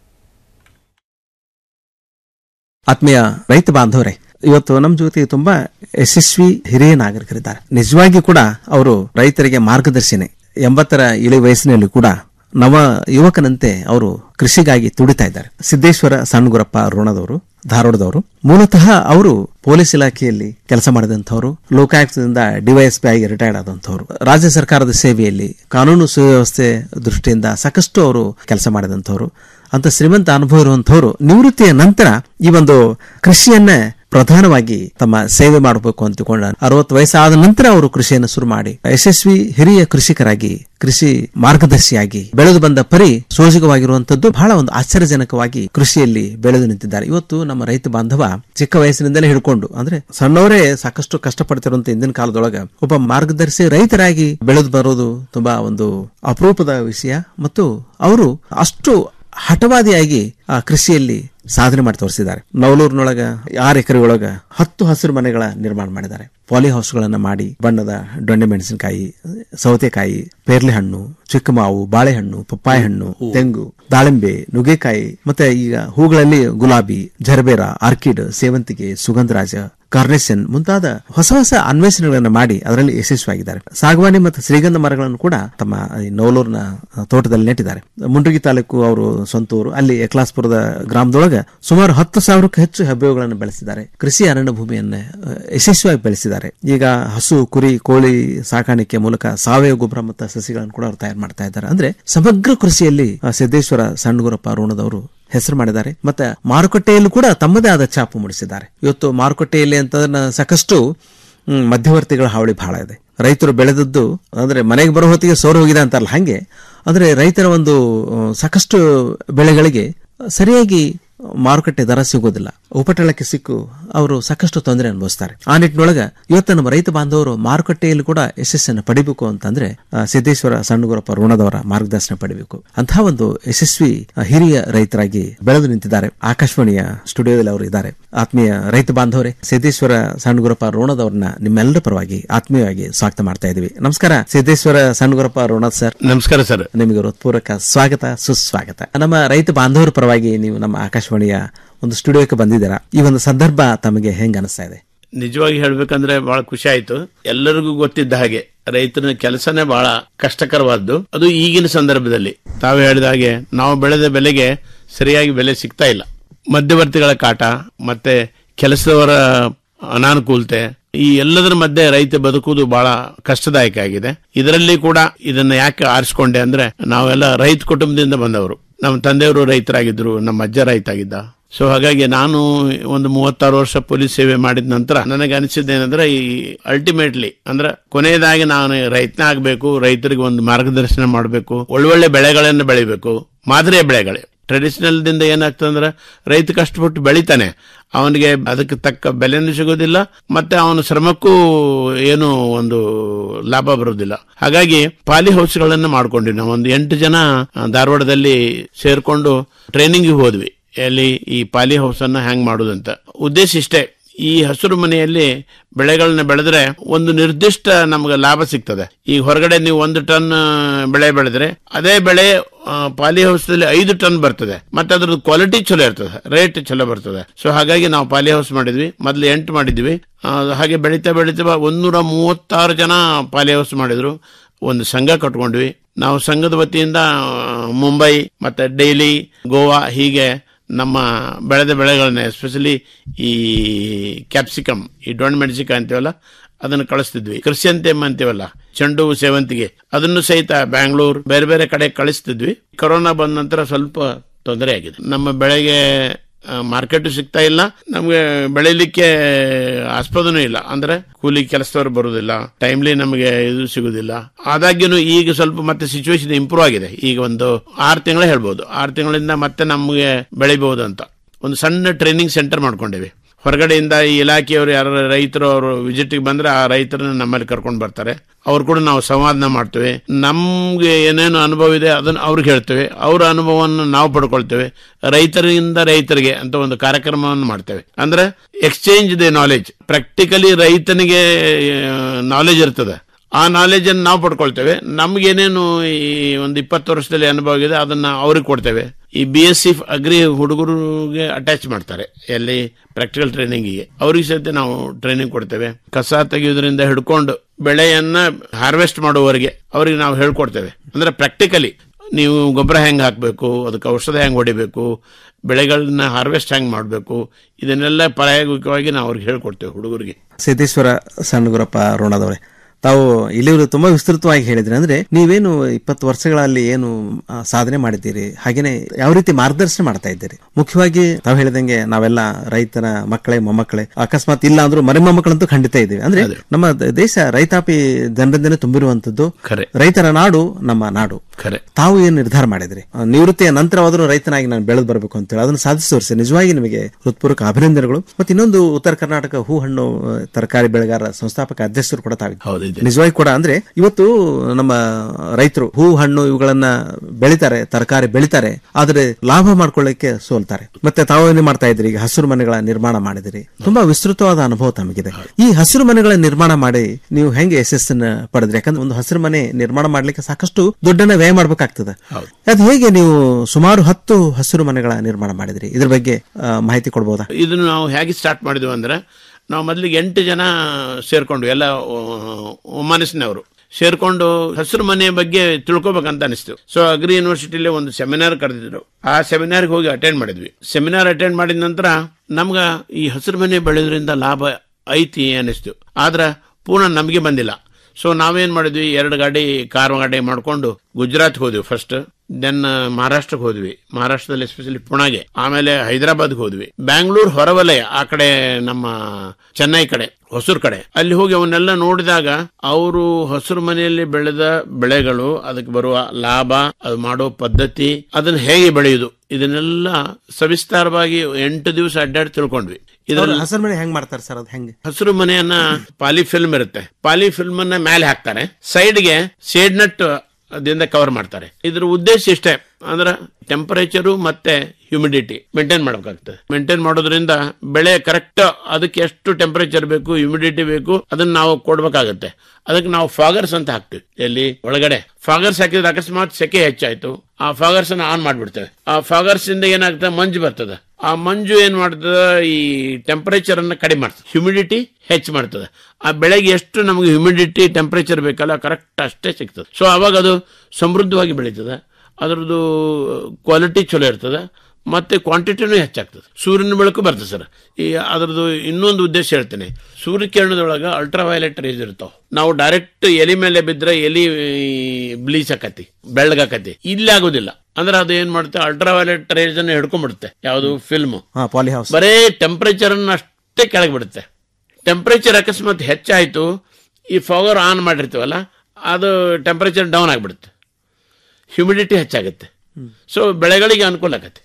ಆತ್ಮೀಯ ರೈತ ಬಾಂಧವರೇ ಇವತ್ತು ನಮ್ಮ ಜೊತೆ ತುಂಬಾ ಯಶಸ್ವಿ ಹಿರಿಯ ನಾಗರಿಕರಿದ್ದಾರೆ ನಿಜವಾಗಿ ಕೂಡ ಅವರು ರೈತರಿಗೆ ಮಾರ್ಗದರ್ಶಿನೇ ಎಂಬತ್ತರ ಇಳಿ ವಯಸ್ಸಿನಲ್ಲಿ ಕೂಡ ನವ ಯುವಕನಂತೆ ಅವರು ಕೃಷಿಗಾಗಿ ತುಡಿತಾ ಇದ್ದಾರೆ ಸಿದ್ದೇಶ್ವರ ಸಣ್ಣಗುರಪ್ಪ ಋಣದವರು ಧಾರವಾಡದವರು ಮೂಲತಃ ಅವರು ಪೊಲೀಸ್ ಇಲಾಖೆಯಲ್ಲಿ ಕೆಲಸ ಮಾಡಿದಂಥವ್ರು ಲೋಕಾಯುಕ್ತದಿಂದ ಡಿವೈಎಸ್ಪಿ ಆಗಿ ರಿಟೈರ್ಡ್ ಆದಂಥವ್ರು ರಾಜ್ಯ ಸರ್ಕಾರದ ಸೇವೆಯಲ್ಲಿ ಕಾನೂನು ಸುವ್ಯವಸ್ಥೆ ದೃಷ್ಟಿಯಿಂದ ಸಾಕಷ್ಟು ಅವರು ಕೆಲಸ ಮಾಡಿದಂಥವ್ರು ಅಂತ ಶ್ರೀಮಂತ ಅನುಭವ ಇರುವಂತಹವರು ನಿವೃತ್ತಿಯ ನಂತರ ಈ ಒಂದು ಕೃಷಿಯನ್ನೇ ಪ್ರಧಾನವಾಗಿ ತಮ್ಮ ಸೇವೆ ಮಾಡಬೇಕು ಅಂತಿಕೊಂಡ ಅರವತ್ತು ವಯಸ್ಸಾದ ನಂತರ ಅವರು ಕೃಷಿಯನ್ನು ಶುರು ಮಾಡಿ ಯಶಸ್ವಿ ಹಿರಿಯ ಕೃಷಿಕರಾಗಿ ಕೃಷಿ ಮಾರ್ಗದರ್ಶಿಯಾಗಿ ಬೆಳೆದು ಬಂದ ಪರಿ ಸೋಜಿಗವಾಗಿರುವಂತದ್ದು ಬಹಳ ಒಂದು ಆಶ್ಚರ್ಯಜನಕವಾಗಿ ಕೃಷಿಯಲ್ಲಿ ಬೆಳೆದು ನಿಂತಿದ್ದಾರೆ ಇವತ್ತು ನಮ್ಮ ರೈತ ಬಾಂಧವ ಚಿಕ್ಕ ವಯಸ್ಸಿನಿಂದಲೇ ಹಿಡ್ಕೊಂಡು ಅಂದ್ರೆ ಸಣ್ಣವರೇ ಸಾಕಷ್ಟು ಕಷ್ಟಪಡ್ತಿರುವಂತ ಇಂದಿನ ಕಾಲದೊಳಗ ಒಬ್ಬ ಮಾರ್ಗದರ್ಶಿ ರೈತರಾಗಿ ಬೆಳೆದು ಬರೋದು ತುಂಬಾ ಒಂದು ಅಪರೂಪದ ವಿಷಯ ಮತ್ತು ಅವರು ಅಷ್ಟು ಹಠವಾದಿಯಾಗಿ ಆ ಕೃಷಿಯಲ್ಲಿ ಸಾಧನೆ ಮಾಡಿ ತೋರಿಸಿದ್ದಾರೆ ನವಲೂರಿನೊಳಗ ಆರು ಎಕರೆ ಒಳಗ ಹತ್ತು ಹಸಿರು ಮನೆಗಳ ನಿರ್ಮಾಣ ಮಾಡಿದ್ದಾರೆ ಪಾಲಿ ಹೌಸ್ಗಳನ್ನ ಮಾಡಿ ಬಣ್ಣದ ದೊಣ್ಣೆ ಮೆಣಸಿನಕಾಯಿ ಸೌತೆಕಾಯಿ ಪೇರ್ಲೆ ಹಣ್ಣು ಚಿಕ್ಕ ಮಾವು ಬಾಳೆಹಣ್ಣು ಪಪ್ಪಾಯ ಹಣ್ಣು ತೆಂಗು ದಾಳಿಂಬೆ ನುಗ್ಗೆಕಾಯಿ ಮತ್ತೆ ಈಗ ಹೂಗಳಲ್ಲಿ ಗುಲಾಬಿ ಜರ್ಬೇರ ಆರ್ಕಿಡ್ ಸೇವಂತಿಗೆ ಸುಗಂಧರಾಜ ಕಾರ್ನೇಷನ್ ಮುಂತಾದ ಹೊಸ ಹೊಸ ಅನ್ವೇಷಣೆಗಳನ್ನು ಮಾಡಿ ಅದರಲ್ಲಿ ಯಶಸ್ವಿಯಾಗಿದ್ದಾರೆ ಸಾಗವಾನಿ ಮತ್ತು ಶ್ರೀಗಂಧ ಮರಗಳನ್ನು ಕೂಡ ತಮ್ಮ ಈ ನವಲೂರಿನ ತೋಟದಲ್ಲಿ ನೆಟ್ಟಿದ್ದಾರೆ ಮುಂಡ್ರಿಗಿ ತಾಲೂಕು ಅವರು ಸ್ವಂತೂರು ಅಲ್ಲಿ ಎಕ್ಲಾಸ್ಪುರದ ಗ್ರಾಮದೊಳಗೆ ಸುಮಾರು ಹತ್ತು ಸಾವಿರಕ್ಕೂ ಹೆಚ್ಚು ಹೆಬ್ಬೆವುಗಳನ್ನು ಬೆಳೆಸಿದ್ದಾರೆ ಕೃಷಿ ಅರಣ್ಯ ಭೂಮಿಯನ್ನು ಯಶಸ್ವಿಯಾಗಿ ಬೆಳೆಸಿದ್ದಾರೆ ಈಗ ಹಸು ಕುರಿ ಕೋಳಿ ಸಾಕಾಣಿಕೆ ಮೂಲಕ ಸಾವಯವ ಗೊಬ್ಬರ ಮತ್ತು ಸಸಿಗಳನ್ನು ಕೂಡ ಅವರು ತಯಾರು ಮಾಡ್ತಾ ಇದ್ದಾರೆ ಅಂದ್ರೆ ಸಮಗ್ರ ಕೃಷಿಯಲ್ಲಿ ಆ, ಸಿದ್ದೇಶ್ವರ ಸಣ್ಣಗುರಪ್ಪ ಋಣದವರು ಹೆಸರು ಮಾಡಿದ್ದಾರೆ ಮತ್ತೆ ಮಾರುಕಟ್ಟೆಯಲ್ಲೂ ಕೂಡ ತಮ್ಮದೇ ಆದ ಛಾಪು ಮೂಡಿಸಿದ್ದಾರೆ ಇವತ್ತು ಮಾರುಕಟ್ಟೆಯಲ್ಲಿ ಅಂತದನ್ನ ಸಾಕಷ್ಟು ಹ್ಮ್, ಮಧ್ಯವರ್ತಿಗಳ ಹಾವಳಿ ಬಹಳ ಇದೆ ರೈತರು ಬೆಳೆದದ್ದು ಅಂದ್ರೆ ಮನೆಗೆ ಬರೋ ಹೊತ್ತಿಗೆ ಸೋರು ಹೋಗಿದೆ ಅಂತಾರಲ್ಲ ಹಂಗೆ ಅಂದ್ರೆ ರೈತರ ಒಂದು ಆ, ಸಾಕಷ್ಟು ಬೆಳೆಗಳಿಗೆ ಸರಿಯಾಗಿ ಮಾರುಕಟ್ಟೆ ದರ ಸಿಗೋದಿಲ್ಲ ಉಪಟಳಕ್ಕೆ ಸಿಕ್ಕು ಅವರು ಸಾಕಷ್ಟು ತೊಂದರೆ ಅನುಭವಿಸ್ತಾರೆ ಆ ನಿಟ್ಟಿನೊಳಗ ಇವತ್ತು ನಮ್ಮ ರೈತ ಬಾಂಧವರು ಮಾರುಕಟ್ಟೆಯಲ್ಲಿ ಕೂಡ ಯಶಸ್ಸನ್ನು ಪಡಿಬೇಕು ಅಂತಂದ್ರೆ ಆ, ಸಿದ್ದೇಶ್ವರ ಸಣ್ಣಗುರಪ್ಪ ಋಣದವರ ಮಾರ್ಗದರ್ಶನ ಪಡಿಬೇಕು ಅಂತಹ ಒಂದು ಯಶಸ್ವಿ ಆ, ಹಿರಿಯ ರೈತರಾಗಿ ಬೆಳೆದು ನಿಂತಿದ್ದಾರೆ ಆಕಾಶವಾಣಿಯ ಸ್ಟುಡಿಯೋದಲ್ಲಿ ಅವರು ಇದ್ದಾರೆ ಆತ್ಮೀಯ ರೈತ ಬಾಂಧವರೇ ಸಿದ್ದೇಶ್ವರ ಸಣ್ಣಗುರಪ್ಪ ಋಣದವ್ರನ್ನ ನಿಮ್ಮೆಲ್ಲರ ಪರವಾಗಿ ಆತ್ಮೀಯವಾಗಿ ಸ್ವಾಗತ ಮಾಡ್ತಾ ಇದ್ದೀವಿ ನಮಸ್ಕಾರ ಸಿದ್ದೇಶ್ವರ ಸಣ್ಣಗುರಪ್ಪ ಋಣದ್ ಸರ್ ನಮಸ್ಕಾರ ಸರ್ ನಿಮಗೆ ಹೃತ್ಪೂರ್ವಕ ಸ್ವಾಗತ ಸುಸ್ವಾಗತ ನಮ್ಮ ರೈತ ಬಾಂಧವರ ಪರವಾಗಿ ನೀವು ನಮ್ಮ ಆಕಾಶವಾಣಿಯ ಒಂದು ಸ್ಟುಡಿಯೋಕ್ಕೆ ಬಂದಿದ್ದೀರಾ ಈ ಒಂದು ಸಂದರ್ಭ ತಮಗೆ ಹೆಂಗ್ ಅನಿಸ್ತಾ ಇದೆ ನಿಜವಾಗಿ ಹೇಳ್ಬೇಕಂದ್ರೆ ಬಹಳ ಖುಷಿ ಆಯ್ತು ಎಲ್ಲರಿಗೂ ಗೊತ್ತಿದ್ದ ಹಾಗೆ ರೈತನ ಕೆಲಸನೇ ಬಹಳ ಕಷ್ಟಕರವಾದ್ದು ಅದು ಈಗಿನ ಸಂದರ್ಭದಲ್ಲಿ ತಾವು ಹೇಳಿದ ಹಾಗೆ ನಾವು ಬೆಳೆದ ಬೆಲೆಗೆ ಸರಿಯಾಗಿ ಬೆಲೆ ಸಿಗ್ತಾ ಇಲ್ಲ ಮಧ್ಯವರ್ತಿಗಳ ಕಾಟ ಮತ್ತೆ ಕೆಲಸದವರ ಅನಾನುಕೂಲತೆ ಈ ಎಲ್ಲದರ ಮಧ್ಯೆ ರೈತ ಬದುಕುವುದು ಬಹಳ ಕಷ್ಟದಾಯಕ ಆಗಿದೆ ಇದರಲ್ಲಿ ಕೂಡ ಇದನ್ನ ಯಾಕೆ ಆರಿಸ್ಕೊಂಡೆ ಅಂದ್ರೆ ನಾವೆಲ್ಲ ರೈತ ಕುಟುಂಬದಿಂದ ಬಂದವರು ನಮ್ಮ ತಂದೆಯವರು ರೈತರಾಗಿದ್ರು ನಮ್ಮ ಅಜ್ಜ ರೈತ ಆಗಿದ್ದ ಸೊ ಹಾಗಾಗಿ ನಾನು ಒಂದು ಮೂವತ್ತಾರು ವರ್ಷ ಪೊಲೀಸ್ ಸೇವೆ ಮಾಡಿದ ನಂತರ ನನಗೆ ಅನಿಸಿದ್ದೇನೆಂದ್ರೆ ಈ ಅಲ್ಟಿಮೇಟ್ಲಿ ಅಂದ್ರೆ ಕೊನೆಯದಾಗಿ ನಾನು ರೈತನ ಆಗಬೇಕು ರೈತರಿಗೆ ಒಂದು ಮಾರ್ಗದರ್ಶನ ಮಾಡಬೇಕು ಒಳ್ಳೊಳ್ಳೆ ಬೆಳೆಗಳನ್ನು ಬೆಳಿಬೇಕು ಮಾದರಿಯ ಬೆಳೆಗಳೇ ಟ್ರೆಡಿಷನಲ್ ದಿಂದ ಏನಾಗ್ತದೆ ಅಂದ್ರೆ ರೈತ ಕಷ್ಟಪಟ್ಟು ಬೆಳಿತಾನೆ ಅವನಿಗೆ ಅದಕ್ಕೆ ತಕ್ಕ ಬೆಲೆನೂ ಸಿಗೋದಿಲ್ಲ ಮತ್ತೆ ಅವನ ಶ್ರಮಕ್ಕೂ ಏನು ಒಂದು ಲಾಭ ಬರೋದಿಲ್ಲ ಹಾಗಾಗಿ ಪಾಲಿ ಹೌಸ್ಗಳನ್ನ ಮಾಡ್ಕೊಂಡ್ವಿ ನಾವು ಒಂದು ಎಂಟು ಜನ ಆ, ಧಾರವಾಡದಲ್ಲಿ ಸೇರ್ಕೊಂಡು ಟ್ರೈನಿಂಗ್ ಹೋದ್ವಿ ಎಲ್ಲಿ ಈ ಪಾಲಿ ಹೌಸ್ ಅನ್ನ ಹ್ಯಾಂಗ್ ಮಾಡುದಂತ ಉದ್ದೇಶ ಇಷ್ಟೇ ಈ ಹಸಿರು ಮನೆಯಲ್ಲಿ ಬೆಳೆಗಳನ್ನ ಬೆಳೆದ್ರೆ ಒಂದು ನಿರ್ದಿಷ್ಟ ನಮ್ಗೆ ಲಾಭ ಸಿಗ್ತದೆ ಈಗ ಹೊರಗಡೆ ನೀವು ಒಂದು ಟನ್ ಆ, ಬೆಳೆ ಬೆಳೆದ್ರೆ ಅದೇ ಬೆಳೆ ಆ, ಪಾಲಿ ಹೌಸ್ದಲ್ಲಿ ಐದು ಟನ್ ಬರ್ತದೆ ಮತ್ತೆ ಅದ್ರದ್ದು ಕ್ವಾಲಿಟಿ ಚಲೋ ಇರ್ತದೆ ರೇಟ್ ಚಲೋ ಬರ್ತದೆ ಸೊ ಹಾಗಾಗಿ ನಾವು ಪಾಲಿ ಹೌಸ್ ಮಾಡಿದ್ವಿ ಮೊದ್ಲು ಎಂಟು ಮಾಡಿದ್ವಿ ಆ, ಹಾಗೆ ಬೆಳೀತಾ ಬೆಳೀತಾ ಒಂದೂರ ಮೂವತ್ತಾರು ಜನ ಪಾಲಿ ಹೌಸ್ ಮಾಡಿದ್ರು ಒಂದು ಸಂಘ ಕಟ್ಕೊಂಡ್ವಿ ನಾವು ಸಂಘದ ವತಿಯಿಂದ ಆ, ಮುಂಬೈ ಮತ್ತೆ ಡೈಲಿ ಗೋವಾ ಹೀಗೆ ನಮ್ಮ ಬೆಳೆದ ಬೆಳೆಗಳನ್ನ ಎಸ್ಪೆಷಲಿ ಈ ಕ್ಯಾಪ್ಸಿಕಮ್ ಈ ಡೊಣ್ ಮೆಣಸಿಕಾಯಿ ಅಂತೀವಲ್ಲ ಅದನ್ನು ಕಳಿಸ್ತಿದ್ವಿ ಕ್ರಿಸ್ಯಂತೆಮ್ ಅಂತೀವಲ್ಲ ಚೆಂಡು ಹೂ ಸೇವಂತಿಗೆ ಅದನ್ನು ಸಹಿತ ಬ್ಯಾಂಗ್ಳೂರ್ ಬೇರೆ ಬೇರೆ ಕಡೆ ಕಳಿಸ್ತಿದ್ವಿ ಕೊರೋನಾ ಬಂದ ನಂತರ ಸ್ವಲ್ಪ ತೊಂದರೆ ಆಗಿದೆ ನಮ್ಮ ಬೆಳೆಗೆ ಮಾರ್ಕೆಟ್ ಸಿಗ್ತಾ ಇಲ್ಲ ನಮ್ಗೆ ಬೆಳಿಲಿಕ್ಕೆ ಆಸ್ಪದನೂ ಇಲ್ಲ ಅಂದ್ರೆ ಕೂಲಿ ಕೆಲಸದವರು ಬರುವುದಿಲ್ಲ ಟೈಮ್ಲಿ ನಮಗೆ ಇದು ಸಿಗುದಿಲ್ಲ ಆದಾಗ್ಯೂ ಈಗ ಸ್ವಲ್ಪ ಮತ್ತೆ ಸಿಚುವೇಶನ್ ಇಂಪ್ರೂವ್ ಆಗಿದೆ ಈಗ ಒಂದು ಆರು ತಿಂಗಳೇ ಹೇಳ್ಬೋದು ಆರು ತಿಂಗಳಿಂದ ಮತ್ತೆ ನಮಗೆ ಬೆಳಿಬಹುದು ಅಂತ ಒಂದು ಸಣ್ಣ ಟ್ರೈನಿಂಗ್ ಸೆಂಟರ್ ಮಾಡ್ಕೊಂಡಿವಿ ಹೊರಗಡೆಯಿಂದ ಈ ಇಲಾಖೆಯವರು ಯಾರು ರೈತರು ಅವರು ವಿಸಿಟ್ಗೆ ಬಂದ್ರೆ ಆ ರೈತರನ್ನ ನಮ್ಮಲ್ಲಿ ಕರ್ಕೊಂಡು ಬರ್ತಾರೆ ಅವ್ರು ಕೂಡ ನಾವು ಸಂವಾದನ ಮಾಡ್ತೇವೆ ನಮ್ಗೆ ಏನೇನು ಅನುಭವ ಇದೆ ಅದನ್ನ ಅವ್ರಿಗೆ ಹೇಳ್ತೇವೆ ಅವರ ಅನುಭವವನ್ನು ನಾವು ಪಡ್ಕೊಳ್ತೇವೆ ರೈತರಿಂದ ರೈತರಿಗೆ ಅಂತ ಒಂದು ಕಾರ್ಯಕ್ರಮವನ್ನು ಮಾಡ್ತೇವೆ ಅಂದ್ರೆ ಎಕ್ಸ್ಚೇಂಜ್ ದಿ ನಾಲೆಜ್ ಪ್ರಾಕ್ಟಿಕಲಿ ರೈತನಿಗೆ ನಾಲೆಜ್ ಇರ್ತದೆ ಆ ನಾಲೆಜ್ ಅನ್ನು ನಾವು ಪಡ್ಕೊಳ್ತೇವೆ ನಮ್ಗೇನೇನು ಈ ಒಂದು ಇಪ್ಪತ್ತು ವರ್ಷದಲ್ಲಿ ಅನುಭವ ಇದೆ ಅದನ್ನ ಅವ್ರಿಗೆ ಕೊಡ್ತೇವೆ ಈ ಬಿ ಎಸ್ ಸಿ ಅಗ್ರಿ ಹುಡುಗರಿಗೆ ಅಟ್ಯಾಚ್ ಮಾಡ್ತಾರೆ ಎಲ್ಲಿ ಪ್ರಾಕ್ಟಿಕಲ್ ಟ್ರೈನಿಂಗಿಗೆ ಅವ್ರಿಗೆ ಸಹಿತ ನಾವು ಟ್ರೈನಿಂಗ್ ಕೊಡ್ತೇವೆ ಕಸ ತೆಗೆಯೋದ್ರಿಂದ ಹಿಡ್ಕೊಂಡು ಬೆಳೆಯನ್ನ ಹಾರ್ವೆಸ್ಟ್ ಮಾಡುವವರೆಗೆ ಅವ್ರಿಗೆ ನಾವು ಹೇಳ್ಕೊಡ್ತೇವೆ ಅಂದ್ರೆ ಪ್ರಾಕ್ಟಿಕಲಿ ನೀವು ಗೊಬ್ಬರ ಹೆಂಗ್ ಹಾಕಬೇಕು ಅದಕ್ಕೆ ಔಷಧ ಹೆಂಗ್ ಹೊಡಿಬೇಕು ಬೆಳೆಗಳನ್ನ ಹಾರ್ವೆಸ್ಟ್ ಹೆಂಗ್ ಮಾಡಬೇಕು ಇದನ್ನೆಲ್ಲ ಪ್ರಾಯೋಗಿಕವಾಗಿ ನಾವು ಅವ್ರಿಗೆ ಹೇಳ್ಕೊಡ್ತೇವೆ ಹುಡುಗರಿಗೆ ಸಿದ್ದೇಶ್ವರ ಸಣ್ಣಗುರಪ್ಪ ರೋಣದವರೇ ತಾವು ಇಲ್ಲಿವರು ತುಂಬಾ ವಿಸ್ತೃತವಾಗಿ ಹೇಳಿದ್ರಿ ಅಂದ್ರೆ ನೀವೇನು ಇಪ್ಪತ್ತು ವರ್ಷಗಳಲ್ಲಿ ಏನು ಆ, ಸಾಧನೆ ಮಾಡಿದ್ದೀರಿ ಹಾಗೇನೆ ಯಾವ ರೀತಿ ಮಾರ್ಗದರ್ಶನ ಮಾಡ್ತಾ ಇದ್ದೀರಿ ಮುಖ್ಯವಾಗಿ ತಾವು ಹೇಳಿದಂಗೆ ನಾವೆಲ್ಲ ರೈತನ ಮಕ್ಕಳೇ ಮೊಮ್ಮಕ್ಕಳೇ ಅಕಸ್ಮಾತ್ ಇಲ್ಲ ಅಂದ್ರೂ ಮರಿ ಮೊಮ್ಮಕ್ಕಳಂತೂ ಖಂಡಿತ ಇದ್ದೀವಿ ಅಂದ್ರೆ ನಮ್ಮ ದ- ದೇಶ ರೈತಾಪಿ ಜನರಿಂದನೇ ತುಂಬಿರುವಂತದ್ದು ಖರೆ ರೈತರ ನಾಡು ನಮ್ಮ ನಾಡು ಖರೆ ತಾವು ಏನು ನಿರ್ಧಾರ ಮಾಡಿದ್ರಿ ಆ, ನಿವೃತ್ತಿಯ ನಂತರವಾದರೂ ರೈತನಾಗಿ ನಾನು ಬೆಳೆದು ಬರಬೇಕು ಅಂತೇಳಿ ಅದನ್ನು ಸಾಧಿಸಿ ತೋರಿಸಿ ನಿಜವಾಗಿ ನಿಮಗೆ ಹೃತ್ಪೂರ್ವಕ ಅಭಿನಂದನೆಗಳು ಮತ್ತೆ ಇನ್ನೊಂದು ಉತ್ತರ ಕರ್ನಾಟಕ ಹೂ ಹಣ್ಣು ಆ, ತರಕಾರಿ ಬೆಳೆಗಾರ ಸಂಸ್ಥಾಪಕ ಅಧ್ಯಕ್ಷರು ಕೂಡ ತಾವಿದ್ದೀರಿ ನಿಜವಾಗಿ ಕೂಡ ಅಂದ್ರೆ ಇವತ್ತು ನಮ್ಮ ರೈತರು ಹೂ ಹಣ್ಣು ಇವುಗಳನ್ನ ಬೆಳಿತಾರೆ ತರಕಾರಿ ಬೆಳಿತಾರೆ ಆದ್ರೆ ಲಾಭ ಮಾಡ್ಕೊಳ್ಳಿಕ್ಕೆ ಸೋಲ್ತಾರೆ ಮತ್ತೆ ತಾವು ಏನು ಮಾಡ್ತಾ ಇದ್ರಿ ಈಗ ಹಸಿರು ಮನೆಗಳ ನಿರ್ಮಾಣ ಮಾಡಿದಿರಿ ತುಂಬಾ ವಿಸ್ತೃತವಾದ ಅನುಭವ ತಮಗಿದೆ ಈ ಹಸಿರು ಮನೆಗಳ ನಿರ್ಮಾಣ ಮಾಡಿ ನೀವು ಹೆಂಗೆ ಯಶಸ್ಸನ್ನ ಪಡೆದ್ರಿ ಯಾಕಂದ್ರೆ ಒಂದು ಹಸಿರು ಮನೆ ನಿರ್ಮಾಣ ಮಾಡ್ಲಿಕ್ಕೆ ಸಾಕಷ್ಟು ದುಡ್ಡನ್ನ ವ್ಯಯ ಮಾಡ್ಬೇಕಾಗ್ತದೆ ಅದು ಹೇಗೆ ನೀವು ಸುಮಾರು ಹತ್ತು ಹಸಿರು ಮನೆಗಳ ನಿರ್ಮಾಣ ಮಾಡಿದ್ರಿ ಇದ್ರ ಬಗ್ಗೆ ಆ, ಮಾಹಿತಿ ಕೊಡ್ಬೋದಾ ಇದನ್ನು ನಾವು ಹೇಗೆ ಸ್ಟಾರ್ಟ್ ಮಾಡಿದ್ವಿ ಅಂದ್ರೆ ನಾವು ಮೊದಲಿಗೆ ಎಂಟು ಜನ ಸೇರ್ಕೊಂಡು ಎಲ್ಲ ಒಮ್ಮನಸ್ಸಿನವರು ಸೇರ್ಕೊಂಡು ಹಸಿರು ಮನೆ ಬಗ್ಗೆ ತಿಳ್ಕೊಬೇಕಂತ ಅನಿಸ್ತು ಸೊ ಅಗ್ರಿ ಯೂನಿವರ್ಸಿಟಿಲಿ ಒಂದು ಸೆಮಿನಾರ್ ಕರೆದಿದ್ರು ಆ ಸೆಮಿನಾರ್ಗೆ ಹೋಗಿ ಅಟೆಂಡ್ ಮಾಡಿದ್ವಿ ಸೆಮಿನಾರ್ ಅಟೆಂಡ್ ಮಾಡಿದ ನಂತರ ನಮ್ಗ ಈ ಹಸಿರು ಮನೆ ಬೆಳೆಯೋದ್ರಿಂದ ಲಾಭ ಐತಿ ಅನಿಸ್ತು ಆದ್ರ ಪೂರ್ಣ ನಮಗೆ ಬಂದಿಲ್ಲ ಸೊ ನಾವೇನ್ ಮಾಡಿದ್ವಿ ಎರಡು ಗಾಡಿ ಕಾರ್ ಗಾಡಿ ಮಾಡ್ಕೊಂಡು ಗುಜರಾತ್ ಹೋದ್ವಿ ಫಸ್ಟ್ ದೆನ್ ಮಹಾರಾಷ್ಟ್ರಕ್ಕೆ ಹೋದ್ವಿ ಮಹಾರಾಷ್ಟ್ರದಲ್ಲಿ ಎಸ್ಪೆಷಲಿ ಪುಣೆಗೆ ಆಮೇಲೆ ಹೈದರಾಬಾದ್ಗೆ ಹೋದ್ವಿ ಬ್ಯಾಂಗ್ಳೂರ್ ಹೊರವಲಯ ಆ ಕಡೆ ನಮ್ಮ ಚೆನ್ನೈ ಕಡೆ ಹೊಸೂರ್ ಕಡೆ ಅಲ್ಲಿ ಹೋಗಿ ಅವನ್ನೆಲ್ಲ ನೋಡಿದಾಗ ಅವರು ಹಸಿರು ಮನೆಯಲ್ಲಿ ಬೆಳೆದ ಬೆಳೆಗಳು ಅದಕ್ಕೆ ಬರುವ ಲಾಭ ಅದು ಮಾಡೋ ಪದ್ಧತಿ ಅದನ್ನ ಹೇಗೆ ಬೆಳೆಯುದು ಇದನ್ನೆಲ್ಲ ಸವಿಸ್ತಾರವಾಗಿ ಎಂಟು ದಿವಸ ಅಡ್ಡಾಡಿ ತಿಳ್ಕೊಂಡ್ವಿ ಅವ್ರು ಹಸಿರು ಮನೆ ಹೆಂಗ್ ಮಾಡ್ತಾರೆ ಸರ್ ಅದು ಹೆಂಗೆ ಹಸಿರು ಮನೆಯನ್ನ ಪಾಲಿ ಫಿಲ್ಮ್ ಇರುತ್ತೆ ಪಾಲಿ ಫಿಲ್ಮ್ ಅನ್ನ ಮೇಲೆ ಹಾಕ್ತಾರೆ ಸೈಡ್ಗೆ ಶೇಡ್ ನಟ್ ಅದಿಂದ ಕವರ್ ಮಾಡ್ತಾರೆ ಇದ್ರ ಉದ್ದೇಶ ಇಷ್ಟೇ ಅಂದ್ರೆ ಟೆಂಪರೇಚರು ಮತ್ತೆ ಹ್ಯೂಮಿಡಿಟಿ ಮೇಂಟೈನ್ ಮಾಡಬೇಕಾಗ್ತದೆ ಮೇಂಟೈನ್ ಮಾಡೋದ್ರಿಂದ ಬೆಳೆ ಕರೆಕ್ಟ್ ಅದಕ್ಕೆ ಎಷ್ಟು ಟೆಂಪರೇಚರ್ ಬೇಕು ಹ್ಯೂಮಿಡಿಟಿ ಬೇಕು ಅದನ್ನ ನಾವು ಕೊಡ್ಬೇಕಾಗತ್ತೆ ಅದಕ್ಕೆ ನಾವು ಫಾಗರ್ಸ್ ಅಂತ ಹಾಕ್ತಿವಿ ಎಲ್ಲಿ ಒಳಗಡೆ ಫಾಗರ್ಸ್ ಹಾಕಿದ್ರೆ ಅಕಸ್ಮಾತ್ ಸೆಕೆ ಹೆಚ್ಚಾಯ್ತು ಆ ಫಾಗರ್ಸ್ ಅನ್ನ ಆನ್ ಮಾಡ್ಬಿಡ್ತೇವೆ ಆ ಫಾಗರ್ಸ್ ಇಂದ ಏನಾಗ್ತದೆ ಮಂಜು ಬರ್ತದೆ ಆ ಮಂಜು ಏನ್ ಮಾಡ್ತದೆ ಈ ಟೆಂಪರೇಚರ್ ಅನ್ನ ಕಡಿಮೆ ಮಾಡ್ತದೆ ಹ್ಯೂಮಿಡಿಟಿ ಹೆಚ್ಚು ಮಾಡ್ತದೆ ಆ ಬೆಳೆಗೆ ಎಷ್ಟು ನಮಗೆ ಹ್ಯೂಮಿಡಿಟಿ ಟೆಂಪರೇಚರ್ ಬೇಕಲ್ಲ ಕರೆಕ್ಟ್ ಅಷ್ಟೇ ಸಿಗ್ತದೆ ಸೊ ಅವಾಗ ಅದು ಸಮೃದ್ಧವಾಗಿ ಬೆಳೀತದೆ ಅದರದ್ದು ಕ್ವಾಲಿಟಿ ಚಲೋ ಇರ್ತದೆ ಮತ್ತೆ ಕ್ವಾಂಟಿಟಿನೂ ಹೆಚ್ಚಾಗ್ತದೆ ಸೂರ್ಯನ ಬೆಳಕು ಬರ್ತದೆ ಸರ್ ಈ ಅದರದ್ದು ಇನ್ನೊಂದು ಉದ್ದೇಶ ಹೇಳ್ತೇನೆ ಸೂರ್ಯಕಿರಣದೊಳಗೆ ಅಲ್ಟ್ರಾ ವೈಲೆಟ್ ರೇಸ್ ಇರ್ತಾವ ನಾವು ಡೈರೆಕ್ಟ್ ಎಲಿ ಮೇಲೆ ಬಿದ್ರೆ ಎಲಿ ಬ್ಲೀಚ್ ಆಕತಿ ಬೆಳ್ಳಗಾಕತಿ ಇಲ್ಲಿ ಆಗೋದಿಲ್ಲ ಅಂದ್ರೆ ಅದು ಏನ್ ಮಾಡುತ್ತೆ ಅಲ್ಟ್ರಾ ವೈಲೆಟ್ ರೇಸ್ ಅನ್ನು ಹಿಡ್ಕೊಂಡ್ಬಿಡುತ್ತೆ ಯಾವುದು ಫಿಲ್ಮ್ ಹಾ ಪಾಲಿ ಹೌಸ್ ಬರೇ ಟೆಂಪರೇಚರ್ ಅನ್ನು ಅಷ್ಟೇ ಕೆಳಗೆ ಬಿಡುತ್ತೆ ಟೆಂಪರೇಚರ್ ಅಕಸ್ಮಾತ್ ಹೆಚ್ಚಾಯ್ತು ಈ ಫವರ್ ಆನ್ ಮಾಡಿರ್ತೀವಲ್ಲ ಅದು ಟೆಂಪರೇಚರ್ ಡೌನ್ ಆಗಿಬಿಡುತ್ತೆ ಹ್ಯೂಮಿಡಿಟಿ ಹೆಚ್ಚಾಗುತ್ತೆ ಸೊ ಬೆಳೆಗಳಿಗೆ ಅನುಕೂಲ ಆಗತ್ತೆ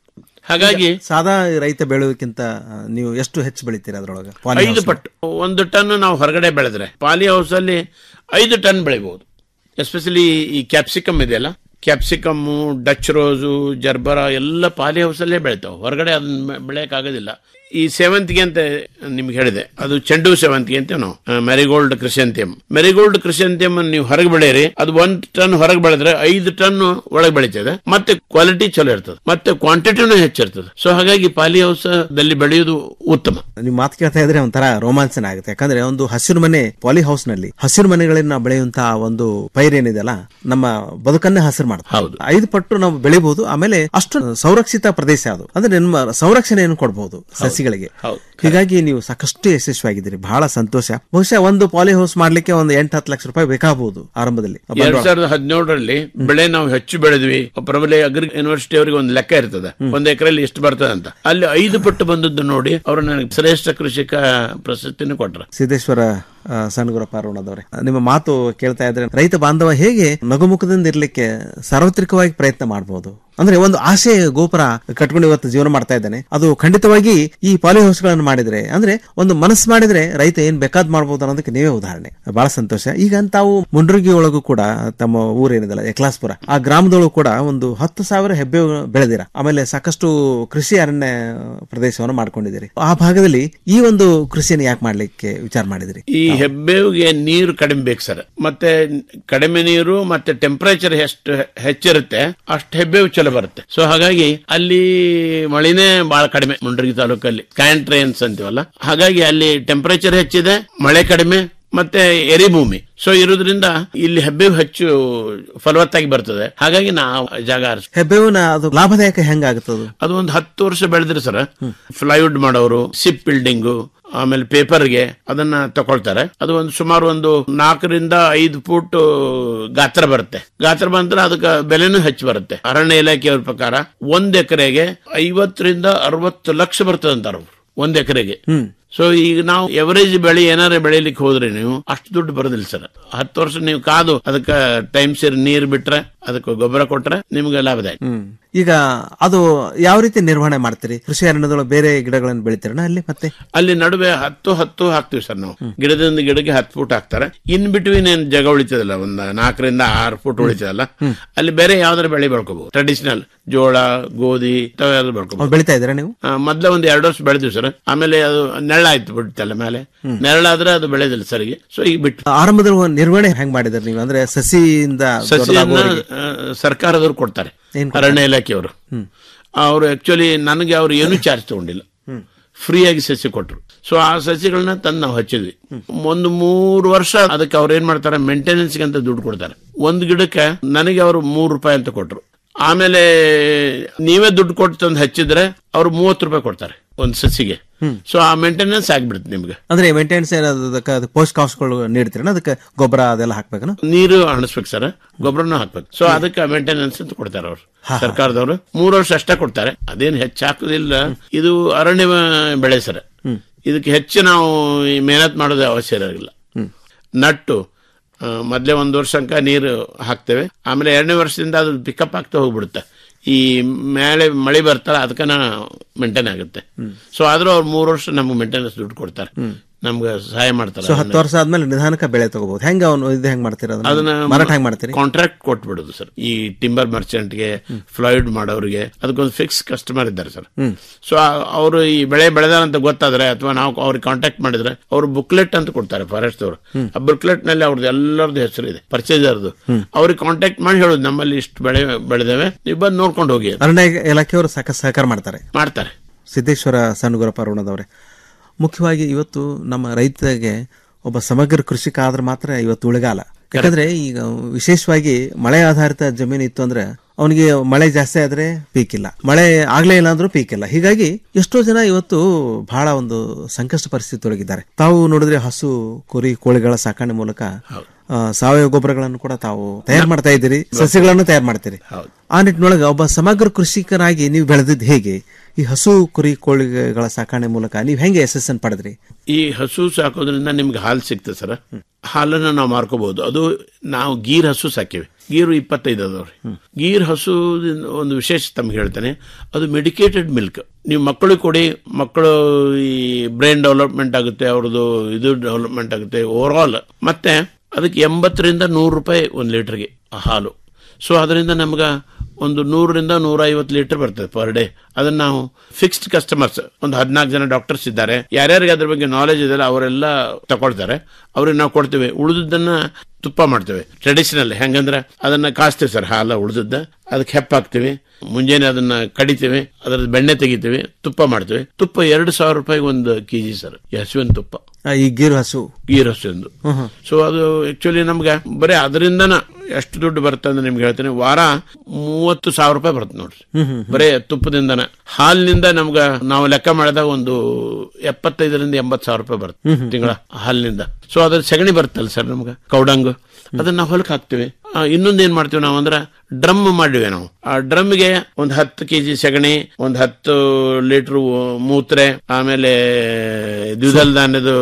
ಹಾಗಾಗಿ ಸಾದಾ ರೈತ ಬೆಳೆಯೋದಕ್ಕಿಂತ ಆ, ನೀವು ಎಷ್ಟು ಹೆಚ್ಚು ಬೆಳಿತೀರಿ ಅದ್ರೊಳಗೆ ಐದು ಪಟ್ಟು ಒಂದು ಟನ್ ನಾವು ಹೊರಗಡೆ ಬೆಳೆದ್ರೆ ಪಾಲಿ ಹೌಸ್ ಅಲ್ಲಿ ಐದು ಟನ್ ಬೆಳಿಬಹುದು ಎಸ್ಪೆಷಲಿ ಈ ಕ್ಯಾಪ್ಸಿಕಮ್ ಇದೆಯಲ್ಲ ಕ್ಯಾಪ್ಸಿಕಮ್ಮು ಡಚ್ ರೋಸು ಜರ್ಬರ ಎಲ್ಲ ಪಾಲಿ ಹೌಸ್ ಅಲ್ಲೇ ಬೆಳಿತಾವೆ ಹೊರಗಡೆ ಅದನ್ನ ಬೆಳೆಯಕ್ ಆಗೋದಿಲ್ಲ ಈ ಸೇವಂತಿಗೆ ಅಂತ ನಿಮ್ಗೆ ಹೇಳಿದೆ ಅದು ಚೆಂಡು ಸೇವಂತಿಗೆ ಅಂತ ನಾವು ಮೆರಿಗೋಲ್ಡ್ ಕ್ರಿಸೆಂತಿಯಂ ಮೆರಿಗೋಲ್ಡ್ ಕ್ರಿಸೆಂತಿಯಂ ನೀವು ಹೊರಗೆ ಬೆಳೆಯಿರಿ ಅದು ಒಂದ್ ಟನ್ ಹೊರಗೆ ಬೆಳೆದ್ರೆ ಐದು ಟನ್ ಒಳಗೆ ಬೆಳೀತದೆ ಮತ್ತೆ ಕ್ವಾಲಿಟಿ ಚಲೋ ಇರ್ತದೆ ಮತ್ತೆ ಕ್ವಾಂಟಿಟಿನೂ ಹೆಚ್ಚಿರ್ತದೆ ಸೊ ಹಾಗಾಗಿ ಪಾಲಿ ಹೌಸ್ ದಲ್ಲಿ ಬೆಳೆಯೋದು ಉತ್ತಮ ನೀವು ಮಾತು ಕೇಳ್ತಾ ಇದ್ರೆ ಒಂಥರ ರೋಮಾಂಚನ ಆಗುತ್ತೆ ಯಾಕಂದ್ರೆ ಒಂದು ಹಸಿರು ಮನೆ ಪಾಲಿ ಹೌಸ್ ನಲ್ಲಿ ಹಸಿರು ಮನೆಗಳನ್ನ ಬೆಳೆಯುವಂತಹ ಒಂದು ಪೈರ್ ಏನಿದೆಯಲ್ಲ ನಮ್ಮ ಬದುಕನ್ನೇ ಹಸಿರು ಮಾಡುತ್ತೆ ಐದು ಪಟ್ಟು ನಾವು ಬೆಳಿಬಹುದು ಆಮೇಲೆ ಅಷ್ಟು ಸಂರಕ್ಷಿತ ಪ್ರದೇಶ ಅದು ಅಂದ್ರೆ ನಿಮ್ಮ ಸಂರಕ್ಷಣೆಯನ್ನು ಕೊಡಬಹುದು ಸಸಿಗಳಿಗೆ ಹೀಗಾಗಿ ನೀವು ಸಾಕಷ್ಟು ಯಶಸ್ವಿಯಾಗಿದ್ದೀರಿ ಬಹಳ ಸಂತೋಷ ಬಹುಶಃ ಒಂದು ಪಾಲಿ ಹೌಸ್ ಮಾಡ್ಲಿಕ್ಕೆ ಒಂದು ಎಂಟು ಹತ್ತು ಲಕ್ಷ ರೂಪಾಯಿ ಬೇಕಾಗಬಹುದು ಆರಂಭದಲ್ಲಿ ಎರಡ್ ಬಂಡವಾಳ. ಸಾವಿರದ ಹದಿನೇಳರಲ್ಲಿ ಬೆಳೆ ನಾವು ಹೆಚ್ಚು ಬೆಳೆದ್ವಿ ಪ್ರಬಲ ಅಗ್ರಿ ಯೂನಿವರ್ಸಿಟಿ ಅವರಿಗೆ ಒಂದು ಲೆಕ್ಕ ಇರ್ತದೆ ಒಂದ್ ಎಕರೆಯಲ್ಲಿ ಎಷ್ಟು ಬರ್ತದೆ ಅಂತ ಅಲ್ಲಿ ಐದು ಪಟ್ಟು ಬಂದದ್ದು ನೋಡಿ ಅವರು ನನಗೆ ಶ್ರೇಷ್ಠ ಕೃಷಿಕ ಪ್ರಶಸ್ತಿನೂ ಕೊಟ್ರ ಸಿದ್ದೇಶ್ವರ ಆ, ಸಣ್ಣಗುರಪ್ಪ ಅರುಣದವರೇ ನಿಮ್ಮ ಮಾತು ಕೇಳ್ತಾ ಇದ್ರೆ ರೈತ ಬಾಂಧವ ಹೇಗೆ ನಗುಮುಖದಿಂದ ಇರ್ಲಿಕ್ಕೆ ಸಾರ್ವತ್ರಿಕವಾಗಿ ಪ್ರಯತ್ನ ಮಾಡಬಹುದು ಅಂದ್ರೆ ಒಂದು ಆಸೆ ಗೋಪುರ ಕಟ್ಕೊಂಡು ಇವತ್ತು ಜೀವನ ಮಾಡ್ತಾ ಇದ್ದಾನೆ ಅದು ಖಂಡಿತವಾಗಿ ಈ ಪಾಲಿ ಹೌಸ್ಗಳನ್ನು ಮಾಡಿದ್ರೆ ಅಂದ್ರೆ ಒಂದು ಮನಸ್ಸು ಮಾಡಿದ್ರೆ ರೈತ ಏನ್ ಬೇಕಾದ್ ಮಾಡಬಹುದು ಅನ್ನೋದಕ್ಕೆ ನೀವೇ ಉದಾಹರಣೆ ಬಹಳ ಸಂತೋಷ ಈಗ ತಾವು ಮುಂಡ್ರಗಿ ಒಳಗೂ ಕೂಡ ತಮ್ಮ ಊರೇನಿದಲ್ಲ ಯಕ್ಲಾಸ್ಪುರ ಆ ಗ್ರಾಮದೊಳಗೂ ಕೂಡ ಒಂದು ಹತ್ತು ಸಾವಿರ ಹೆಬ್ಬೆ ಬೆಳೆದಿರ ಆಮೇಲೆ ಸಾಕಷ್ಟು ಕೃಷಿ ಅರಣ್ಯ ಪ್ರದೇಶವನ್ನು ಮಾಡ್ಕೊಂಡಿದ್ದೀರಿ ಆ ಭಾಗದಲ್ಲಿ ಈ ಒಂದು ಕೃಷಿಯನ್ನು ಯಾಕೆ ಮಾಡ್ಲಿಕ್ಕೆ ವಿಚಾರ ಮಾಡಿದಿರಿ ಈ ಹೆಬ್ಬೇವಿಗೆ ನೀರು ಕಡಿಮೆ ಬೇಕು ಸರ್ ಮತ್ತೆ ಕಡಿಮೆ ನೀರು ಮತ್ತೆ ಟೆಂಪರೇಚರ್ ಎಷ್ಟು ಹೆಚ್ಚಿರುತ್ತೆ ಅಷ್ಟು ಹೆಬ್ಬೇವು ಚಲೋ ಬರುತ್ತೆ ಸೊ ಹಾಗಾಗಿ ಅಲ್ಲಿ ಮಳಿನೇ ಬಹಳ ಕಡಿಮೆ ಮುಂಡ್ರಗಿ ತಾಲೂಕಲ್ಲಿ ಕ್ಯಾಂಟ್ರೇನ್ಸ್ ಅಂತೀವಲ್ಲ ಹಾಗಾಗಿ ಅಲ್ಲಿ ಟೆಂಪರೇಚರ್ ಹೆಚ್ಚಿದೆ ಮಳೆ ಕಡಿಮೆ ಮತ್ತೆ ಎರಿಭೂಮಿ ಸೊ ಇರೋದ್ರಿಂದ ಇಲ್ಲಿ ಹೆಬ್ಬೇವು ಹೆಚ್ಚು ಫಲವತ್ತಾಗಿ ಬರ್ತದೆ ಹಾಗಾಗಿ ನಾವು ಜಾಗ ಆರಿಸ್ ಹೆಬ್ಬೇವಿನ ಅದು ಲಾಭದಾಯಕ ಹೆಂಗಾಗುತ್ತದು ಅದು ಒಂದು ಹತ್ತು ವರ್ಷ ಬೆಳೆದ್ರೆ ಸರ್ ಫ್ಲೈವುಡ್ ಮಾಡೋರು ಸಿಪ್ ಬಿಲ್ಡಿಂಗು ಆಮೇಲೆ ಪೇಪರ್ಗೆ ಅದನ್ನ ತಗೊಳ್ತಾರೆ ಅದು ಒಂದು ಸುಮಾರು ಒಂದು ನಾಲ್ಕರಿಂದ ಐದು ಫೂಟ್ ಗಾತ್ರ ಬರುತ್ತೆ ಗಾತ್ರ ಬಂದ್ರೆ ಅದಕ್ಕೆ ಬೆಲೆನೂ ಹೆಚ್ಚು ಬರುತ್ತೆ ಅರಣ್ಯ ಇಲಾಖೆಯವ್ರ ಪ್ರಕಾರ ಒಂದ್ ಎಕರೆಗೆ ಐವತ್ತರಿಂದ ಅರವತ್ತು ಲಕ್ಷ ಬರ್ತದೆ ಅಂತಾರ ಅವ್ರು ಒಂದ್ ಎಕರೆಗೆ ಸೊ ಈಗ ನಾವು ಎವರೇಜ್ ಬೆಳೆ ಏನಾರ ಬೆಳಿಲಿಕ್ಕೆ ಹೋದ್ರೆ ನೀವು ಅಷ್ಟು ದುಡ್ಡು ಬರೋದಿಲ್ಲ ಸರ್ ಹತ್ತು ವರ್ಷ ನೀವು ಕಾದು ಅದಕ್ಕೆ ಟೈಮ್ ಸೇರಿ ನೀರು ಬಿಟ್ರೆ ಅದಕ್ಕೆ ಗೊಬ್ಬರ ಕೊಟ್ರೆ ನಿಮ್ಗೆ ಲಾಭದಾಯಕ ಹ್ಮ್ ಈಗ ಅದು ಯಾವ ರೀತಿ ನಿರ್ವಹಣೆ ಮಾಡ್ತೀರಿ ಕೃಷಿ ಅರಣ್ಯದೊಳಗೆ ಬೇರೆ ಗಿಡಗಳನ್ನು ಬೆಳಿತೀರಣ ಅಲ್ಲಿ ಮತ್ತೆ ಅಲ್ಲಿ ನಡುವೆ ಹತ್ತು ಹತ್ತು ಹಾಕ್ತಿವಿ ಸರ್ ನಾವು ಗಿಡದಿಂದ ಗಿಡಕ್ಕೆ ಹತ್ತು ಫೂಟ್ ಹಾಕ್ತಾರೆ ಇನ್ ಬಿಟ್ವೀನ್ ಏನ್ ಜಾಗ ಉಳಿತದಲ್ಲ ಒಂದ್ ನಾಲ್ಕರಿಂದ ಆರು ಫೂಟ್ ಉಳಿತದಲ್ಲ ಅಲ್ಲಿ ಬೇರೆ ಯಾವ್ದಾರ ಬೆಳೆ ಬೆಳ್ಕೋಬಹುದು ಟ್ರೆಡಿಷನಲ್ ಜೋಳ ಗೋಧಿ ಇಂಥವ್ಯಾವ್ದು ಬೆಳ್ಕೋಬಹುದು ಅವ್ ಬೆಳಿತಾ ಇದ್ದೀರಾ ನೀವು ಮೊದ್ಲ ಒಂದ್ ಎರಡು ವರ್ಷ ಬೆಳೆದಿವಿ ಸರ್ ಆಮೇಲೆ ಅದು ನೆರಳಾಯ್ತು ಬಿಡ್ತಲ್ಲ ಮೇಲೆ ನೆರಳಾದ್ರೆ ಅದು ಬೆಳೆದಿಲ್ಲ ಸರಿಗೆ ಸೊ ಈಗ ಬಿಟ್ಟು ಆರಂಭದಲ್ಲಿ ಒಂದು ನಿರ್ವಹಣೆ ಹೆಂಗ್ ಮಾಡಿದ್ರಿ ನೀವು ಅಂದ್ರೆ ಸಸಿಯಿಂದ ಸಸಿಯನ್ನ ದೊಡ್ಡದಾಗುವವರೆಗೆ? ಆ, ಸರ್ಕಾರದವ್ರು ಕೊಡ್ತಾರೆ ಏನ್ ಕೊಡ್ತಾರೆ? ಅರಣ್ಯ ಇಲಾಖೆಯವರು ಅವರು ಆಕ್ಚುಲಿ ನನಗೆ ಅವರು ಏನು ಚಾರ್ಜ್ ತಗೊಂಡಿಲ್ಲ ಫ್ರೀಯಾಗಿ ಸಸಿ ಕೊಟ್ರು ಸೊ ಆ ಸಸಿಗಳನ್ನ ತಂದು ನಾವು ಹಚ್ಚಿದ್ವಿ ಒಂದು ಮೂರು ವರ್ಷ ಅದಕ್ಕೆ ಅವ್ರು ಏನ್ ಮಾಡ್ತಾರೆ ಮೇಂಟೆನೆನ್ಸ್ ಅಂತ ದುಡ್ಡು ಕೊಡ್ತಾರೆ ಒಂದು ಗಿಡಕ್ಕೆ ನನಗೆ ಅವರು ಮೂರು ರೂಪಾಯಿ ಅಂತ ಕೊಟ್ರು ಆಮೇಲೆ ನೀವೇ ದುಡ್ಡು ಕೊಟ್ಟು ತಂದು ಹಚ್ಚಿದ್ರೆ ಅವ್ರು ಮೂವತ್ತು ರೂಪಾಯಿ ಕೊಡ್ತಾರೆ ಒಂದು ಸಸಿಗೆ ಸೊ ಆ ಮೇಂಟೆನೆನ್ಸ್ ಆಗ್ಬಿಡುತ್ತೆ ನಿಮ್ಗೆ ಅಂದ್ರೆ ಮೇಂಟೆನೆನ್ಸ್ ಅದಕ್ಕೆ ಪೋಷಕಾಂಶಗಳು ನೀಡ್ತೀರಣ ಅದಕ್ಕೆ ಗೊಬ್ಬರ ಅದೆಲ್ಲ ಹಾಕ್ಬೇಕನ ನೀರು ಹಣಿಸ್ಬೇಕು ಸರ್ ಗೊಬ್ಬರನೂ ಹಾಕ್ಬೇಕು ಸೊ ಅದಕ್ಕೆ ಮೇಂಟೆನೆನ್ಸ್ ಅಂತ ಕೊಡ್ತಾರೆ ಅವ್ರು ಸರ್ಕಾರದವರು ಮೂರು ವರ್ಷ ಅಷ್ಟೇ ಕೊಡ್ತಾರೆ ಅದೇನು ಹೆಚ್ಚು ಹಾಕುದಿಲ್ಲ ಇದು ಅರಣ್ಯ ಬೆಳೆ ಸರ್ ಇದಕ್ಕೆ ಹೆಚ್ಚು ನಾವು ಈ ಮೇಹನತ್ ಮಾಡೋದು ಅವಶ್ಯ ಇರೋದಿಲ್ಲ ನಟ್ಟು ಆ, ಮೊದ್ಲೇ ಒಂದು ವರ್ಷ ತನಕ ನೀರು ಹಾಕ್ತೇವೆ ಆಮೇಲೆ ಎರಡನೇ ವರ್ಷದಿಂದ ಅದು ಪಿಕಪ್ ಆಗ್ತಾ ಹೋಗ್ಬಿಡುತ್ತೆ ಈ ಮೇಲೆ ಮಳೆ ಬರ್ತಾರ ಅದಕ್ಕನ ಮೇಂಟೈನ್ ಆಗುತ್ತೆ ಸೊ ಆದ್ರೂ ಅವ್ರು ಮೂರು ವರ್ಷ ನಮ್ಗೆ ಮೇಂಟೆನೆನ್ಸ್ ದುಡ್ಡು ಕೊಡ್ತಾರೆ ನಮ್ಗೆ ಸಹಾಯ ಮಾಡ್ತಾರೆ ಸೊ ಹತ್ತು ವರ್ಷ ಆದ್ಮೇಲೆ ನಿಧಾನಕ್ಕೆ ಬೆಳೆ ತಗೋಬಹುದು ಹೆಂಗ ಅವನು ಇದು ಹೆಂಗ್ ಮಾಡ್ತೀರಾ ಅದನ್ನ? ಅದನ್ನ ಮಾರಾಟ ಹೆಂಗ್ ಮಾಡ್ತೀರಿ ಕಾಂಟ್ರಾಕ್ಟ್ ಕೊಟ್ಬಿಡುದು ಸರ್ ಈ ಟಿಂಬರ್ ಮರ್ಚೆಂಟ್ಗೆ ಫ್ಲಾಯ್ಡ್ ಮಾಡೋರಿಗೆ ಅದಕ್ಕೊಂದು ಫಿಕ್ಸ್ ಕಸ್ಟಮರ್ ಇದ್ದಾರೆ ಸರ್ ಸೊ ಅವರು ಈ ಬೆಳೆ ಬೆಳೆದಾರ ಅಂತ ಗೊತ್ತಾದ್ರೆ ಅಥವಾ ನಾವು ಅವ್ರಿಗೆ ಕಾಂಟ್ಯಾಕ್ಟ್ ಮಾಡಿದ್ರೆ ಅವರು ಬುಕ್ಲೆಟ್ ಅಂತ ಕೊಡ್ತಾರೆ ಫಾರೆಸ್ಟ್ ಅವರು ಆ ಬುಕ್ಲೆಟ್ ನಲ್ಲಿ ಅವ್ರದ್ದು ಎಲ್ಲರದ್ದು ಹೆಸರು ಇದೆ ಪರ್ಚೇಸರ್ದು ಅವ್ರಿಗೆ ಕಾಂಟ್ಯಾಕ್ಟ್ ಮಾಡಿ ಹೇಳೋದು ನಮ್ಮಲ್ಲಿ ಇಷ್ಟು ಬೆಳೆ ಬೆಳೆದೇವೆ ನೀವು ಬಂದು ನೋಡ್ಕೊಂಡು ಹೋಗಿ ಅಂತ. ಅರಣ್ಯ ಇಲಾಖೆಯವರು ಸಾಕಷ್ಟು ಸಹಕಾರ ಮಾಡ್ತಾರೆ ಮಾಡ್ತಾರೆ ಸಿದ್ದೇಶ್ವರ ಸಣ್ಣಗುರಪ್ಪ ಅರುಣದವರೇ ಮುಖ್ಯವಾಗಿ ಇವತ್ತು ನಮ್ಮ ರೈತರಿಗೆ ಒಬ್ಬ ಸಮಗ್ರ ಕೃಷಿಕ ಆದ್ರೆ ಮಾತ್ರ ಇವತ್ತು ಉಳಿಗಾಲ ಯಾಕಂದ್ರೆ ಈಗ ವಿಶೇಷವಾಗಿ ಮಳೆ ಆಧಾರಿತ ಜಮೀನು ಇತ್ತು ಅಂದ್ರೆ ಅವನಿಗೆ ಮಳೆ ಜಾಸ್ತಿ ಆದ್ರೆ ಪೀಕ್ ಇಲ್ಲ ಮಳೆ ಆಗ್ಲೇ ಇಲ್ಲ ಅಂದ್ರೂ ಪೀಕ್ ಇಲ್ಲ ಹೀಗಾಗಿ ಎಷ್ಟೋ ಜನ ಇವತ್ತು ಬಹಳ ಒಂದು ಸಂಕಷ್ಟ ಪರಿಸ್ಥಿತಿ ಒಳಗಿದ್ದಾರೆ ತಾವು ನೋಡಿದ್ರೆ ಹಸು ಕುರಿ ಕೋಳಿಗಳ ಸಾಕಣೆ ಮೂಲಕ ಆ, ಸಾವಯವ ಗೊಬ್ಬರಗಳನ್ನು ಕೂಡ ತಾವು ತಯಾರು ಮಾಡ್ತಾ ಇದ್ದೀರಿ ಸಸ್ಯಗಳನ್ನು ತಯಾರು ಮಾಡ್ತೀರಿ ಆ ನಿಟ್ಟಿನೊಳಗೆ ಒಬ್ಬ ಸಮಗ್ರ ಕೃಷಿಕನಾಗಿ ನೀವು ಬೆಳೆದಿದ್ದು ಹೇಗೆ ಈ ಹಸು ಕುರಿ ಕೋಳಿಗಳ ಸಾಕಣೆ ಮೂಲಕ ನೀವು ಹೆಂಗೆ ಯಶಸ್ಸನ್ನು ಪಡೆದ್ರಿ ಈ ಹಸು ಸಾಕೋದ್ರಿಂದ ನಿಮ್ಗೆ ಹಾಲು ಸಿಗ್ತದೆ ಸರ್ ಹಾಲನ್ನ ನಾವು ಮಾರ್ಕೋಬಹುದು ಅದು ನಾವು ಗೀರ್ ಹಸು ಸಾಕಿವಿ ಗೀರು ಇಪ್ಪತ್ತೈದು ಅದಾವ್ರಿ ಗೀರ್ ಹಸು ಒಂದು ವಿಶೇಷ ತಮ್ಗೆ ಹೇಳ್ತೇನೆ ಅದು ಮೆಡಿಕೇಟೆಡ್ ಮಿಲ್ಕ್ ನೀವು ಮಕ್ಕಳಿಗೆ ಕೊಡಿ ಮಕ್ಕಳು ಈ ಬ್ರೈನ್ ಡೆವಲಪ್ಮೆಂಟ್ ಆಗುತ್ತೆ ಅವ್ರದ್ದು ಇದು ಡೆವಲಪ್ಮೆಂಟ್ ಆಗುತ್ತೆ ಓವರ್ ಆಲ್ ಮತ್ತೆ ಅದಕ್ಕೆ ಎಂಬತ್ತರಿಂದ ನೂರು ರೂಪಾಯಿ ಒಂದು ಲೀಟರ್ಗೆ ಹಾಲು ಸೊ ಅದರಿಂದ ನಮ್ಗೆ ಒಂದು ನೂರರಿಂದ ನೂರ ಐವತ್ತು ಲೀಟರ್ ಬರ್ತದೆ ಪರ್ ಡೇ ಅದನ್ನ ನಾವು ಫಿಕ್ಸ್ಡ್ ಕಸ್ಟಮರ್ಸ್ ಒಂದು ಹದಿನಾಲ್ಕು ಜನ ಡಾಕ್ಟರ್ಸ್ ಇದ್ದಾರೆ ಯಾರ್ಯಾರಿಗೆ ಅದ್ರ ಬಗ್ಗೆ ನಾಲೆಜ್ ಇದೆಯಲ್ಲ ಅವರೆಲ್ಲ ತಗೊಳ್ತಾರೆ ಅವ್ರಿಗೆ ನಾವು ಕೊಡ್ತೇವೆ ಉಳಿದದ್ದನ್ನ ತುಪ್ಪ ಮಾಡ್ತೇವೆ ಟ್ರೆಡಿಷನಲ್ ಹೆಂಗಂದ್ರೆ ಅದನ್ನ ಕಾಸ್ತೀವಿ ಸರ್ ಹಾಲ ಉಳಿದದ್ದ ಅದಕ್ಕೆ ಹೆಪ್ಪ ಹಾಕ್ತಿವಿ ಮುಂಜಾನೆ ಅದನ್ನ ಕಡಿತೇವೆ ಅದರ ಬೆಣ್ಣೆ ತೆಗಿತೇವೆ ತುಪ್ಪ ಮಾಡ್ತೇವೆ ತುಪ್ಪ ಎರಡು ಸಾವಿರ ರೂಪಾಯಿಗೆ ಒಂದು ಕೆಜಿ ಸರ್ ಹಸುವಿನ ತುಪ್ಪ ಆ, ಈ ಗೀರು ಹಸು ಗೀರ್ ಹಸು ಎಂದು ಹ್ಮ್ ಹ್ಮ್. ಸೊ ಅದು ಆಕ್ಚುಲಿ ನಮ್ಗೆ ಬರೀ ಅದರಿಂದನ ಎಷ್ಟು ದುಡ್ಡು ಬರುತ್ತೆ ಅಂದ್ರೆ ನಿಮ್ಗೆ ಹೇಳ್ತೇನೆ ವಾರ ಮೂವತ್ತು ಸಾವಿರ ರೂಪಾಯಿ ಬರುತ್ತೆ ನೋಡ್ರಿ ಹ್ಮ್ ಹ್ಮ್ ಹ್ಮ್. ಬರೀ ತುಪ್ಪದಿಂದನ ಹಾಲಿನಿಂದ ನಮ್ಗ ನಾವು ಲೆಕ್ಕ ಮಾಡಿದಾಗ ಒಂದು ಎಪ್ಪತ್ತೈದರಿಂದ ಎಂಬತ್ತು ಸಾವಿರ ರೂಪಾಯಿ ಹ್ಮ್ ಬರುತ್ತೆ ಹ್ಮ್. ತಿಂಗಳ ಹಾಲಿನಿಂದ ಸೊ ಅದ್ರ ಸಗಣಿ ಬರುತ್ತಲ್ಲ ಸರ್ ನಮ್ಗೆ ಕೌಡಂಗು ಅದನ್ನ ನಾವು ಹೊಲಕ್ಕೆ ಹಾಕ್ತಿವಿ ಆ, ಇನ್ನೊಂದ್ ಏನ್ ಮಾಡ್ತೀವಿ ನಾವು ಅಂದ್ರೆ ಡ್ರಮ್ ಮಾಡಿವಿ ನಾವು ಆ ಡ್ರಮ್ಗೆ ಒಂದ್ ಹತ್ತು ಕೆಜಿ ಸಗಣಿ ಒಂದ್ ಹತ್ತು ಲೀಟರ್ ಮೂತ್ರೆ ಆಮೇಲೆ ದ್ವಿದಳ ಧಾನ್ಯದ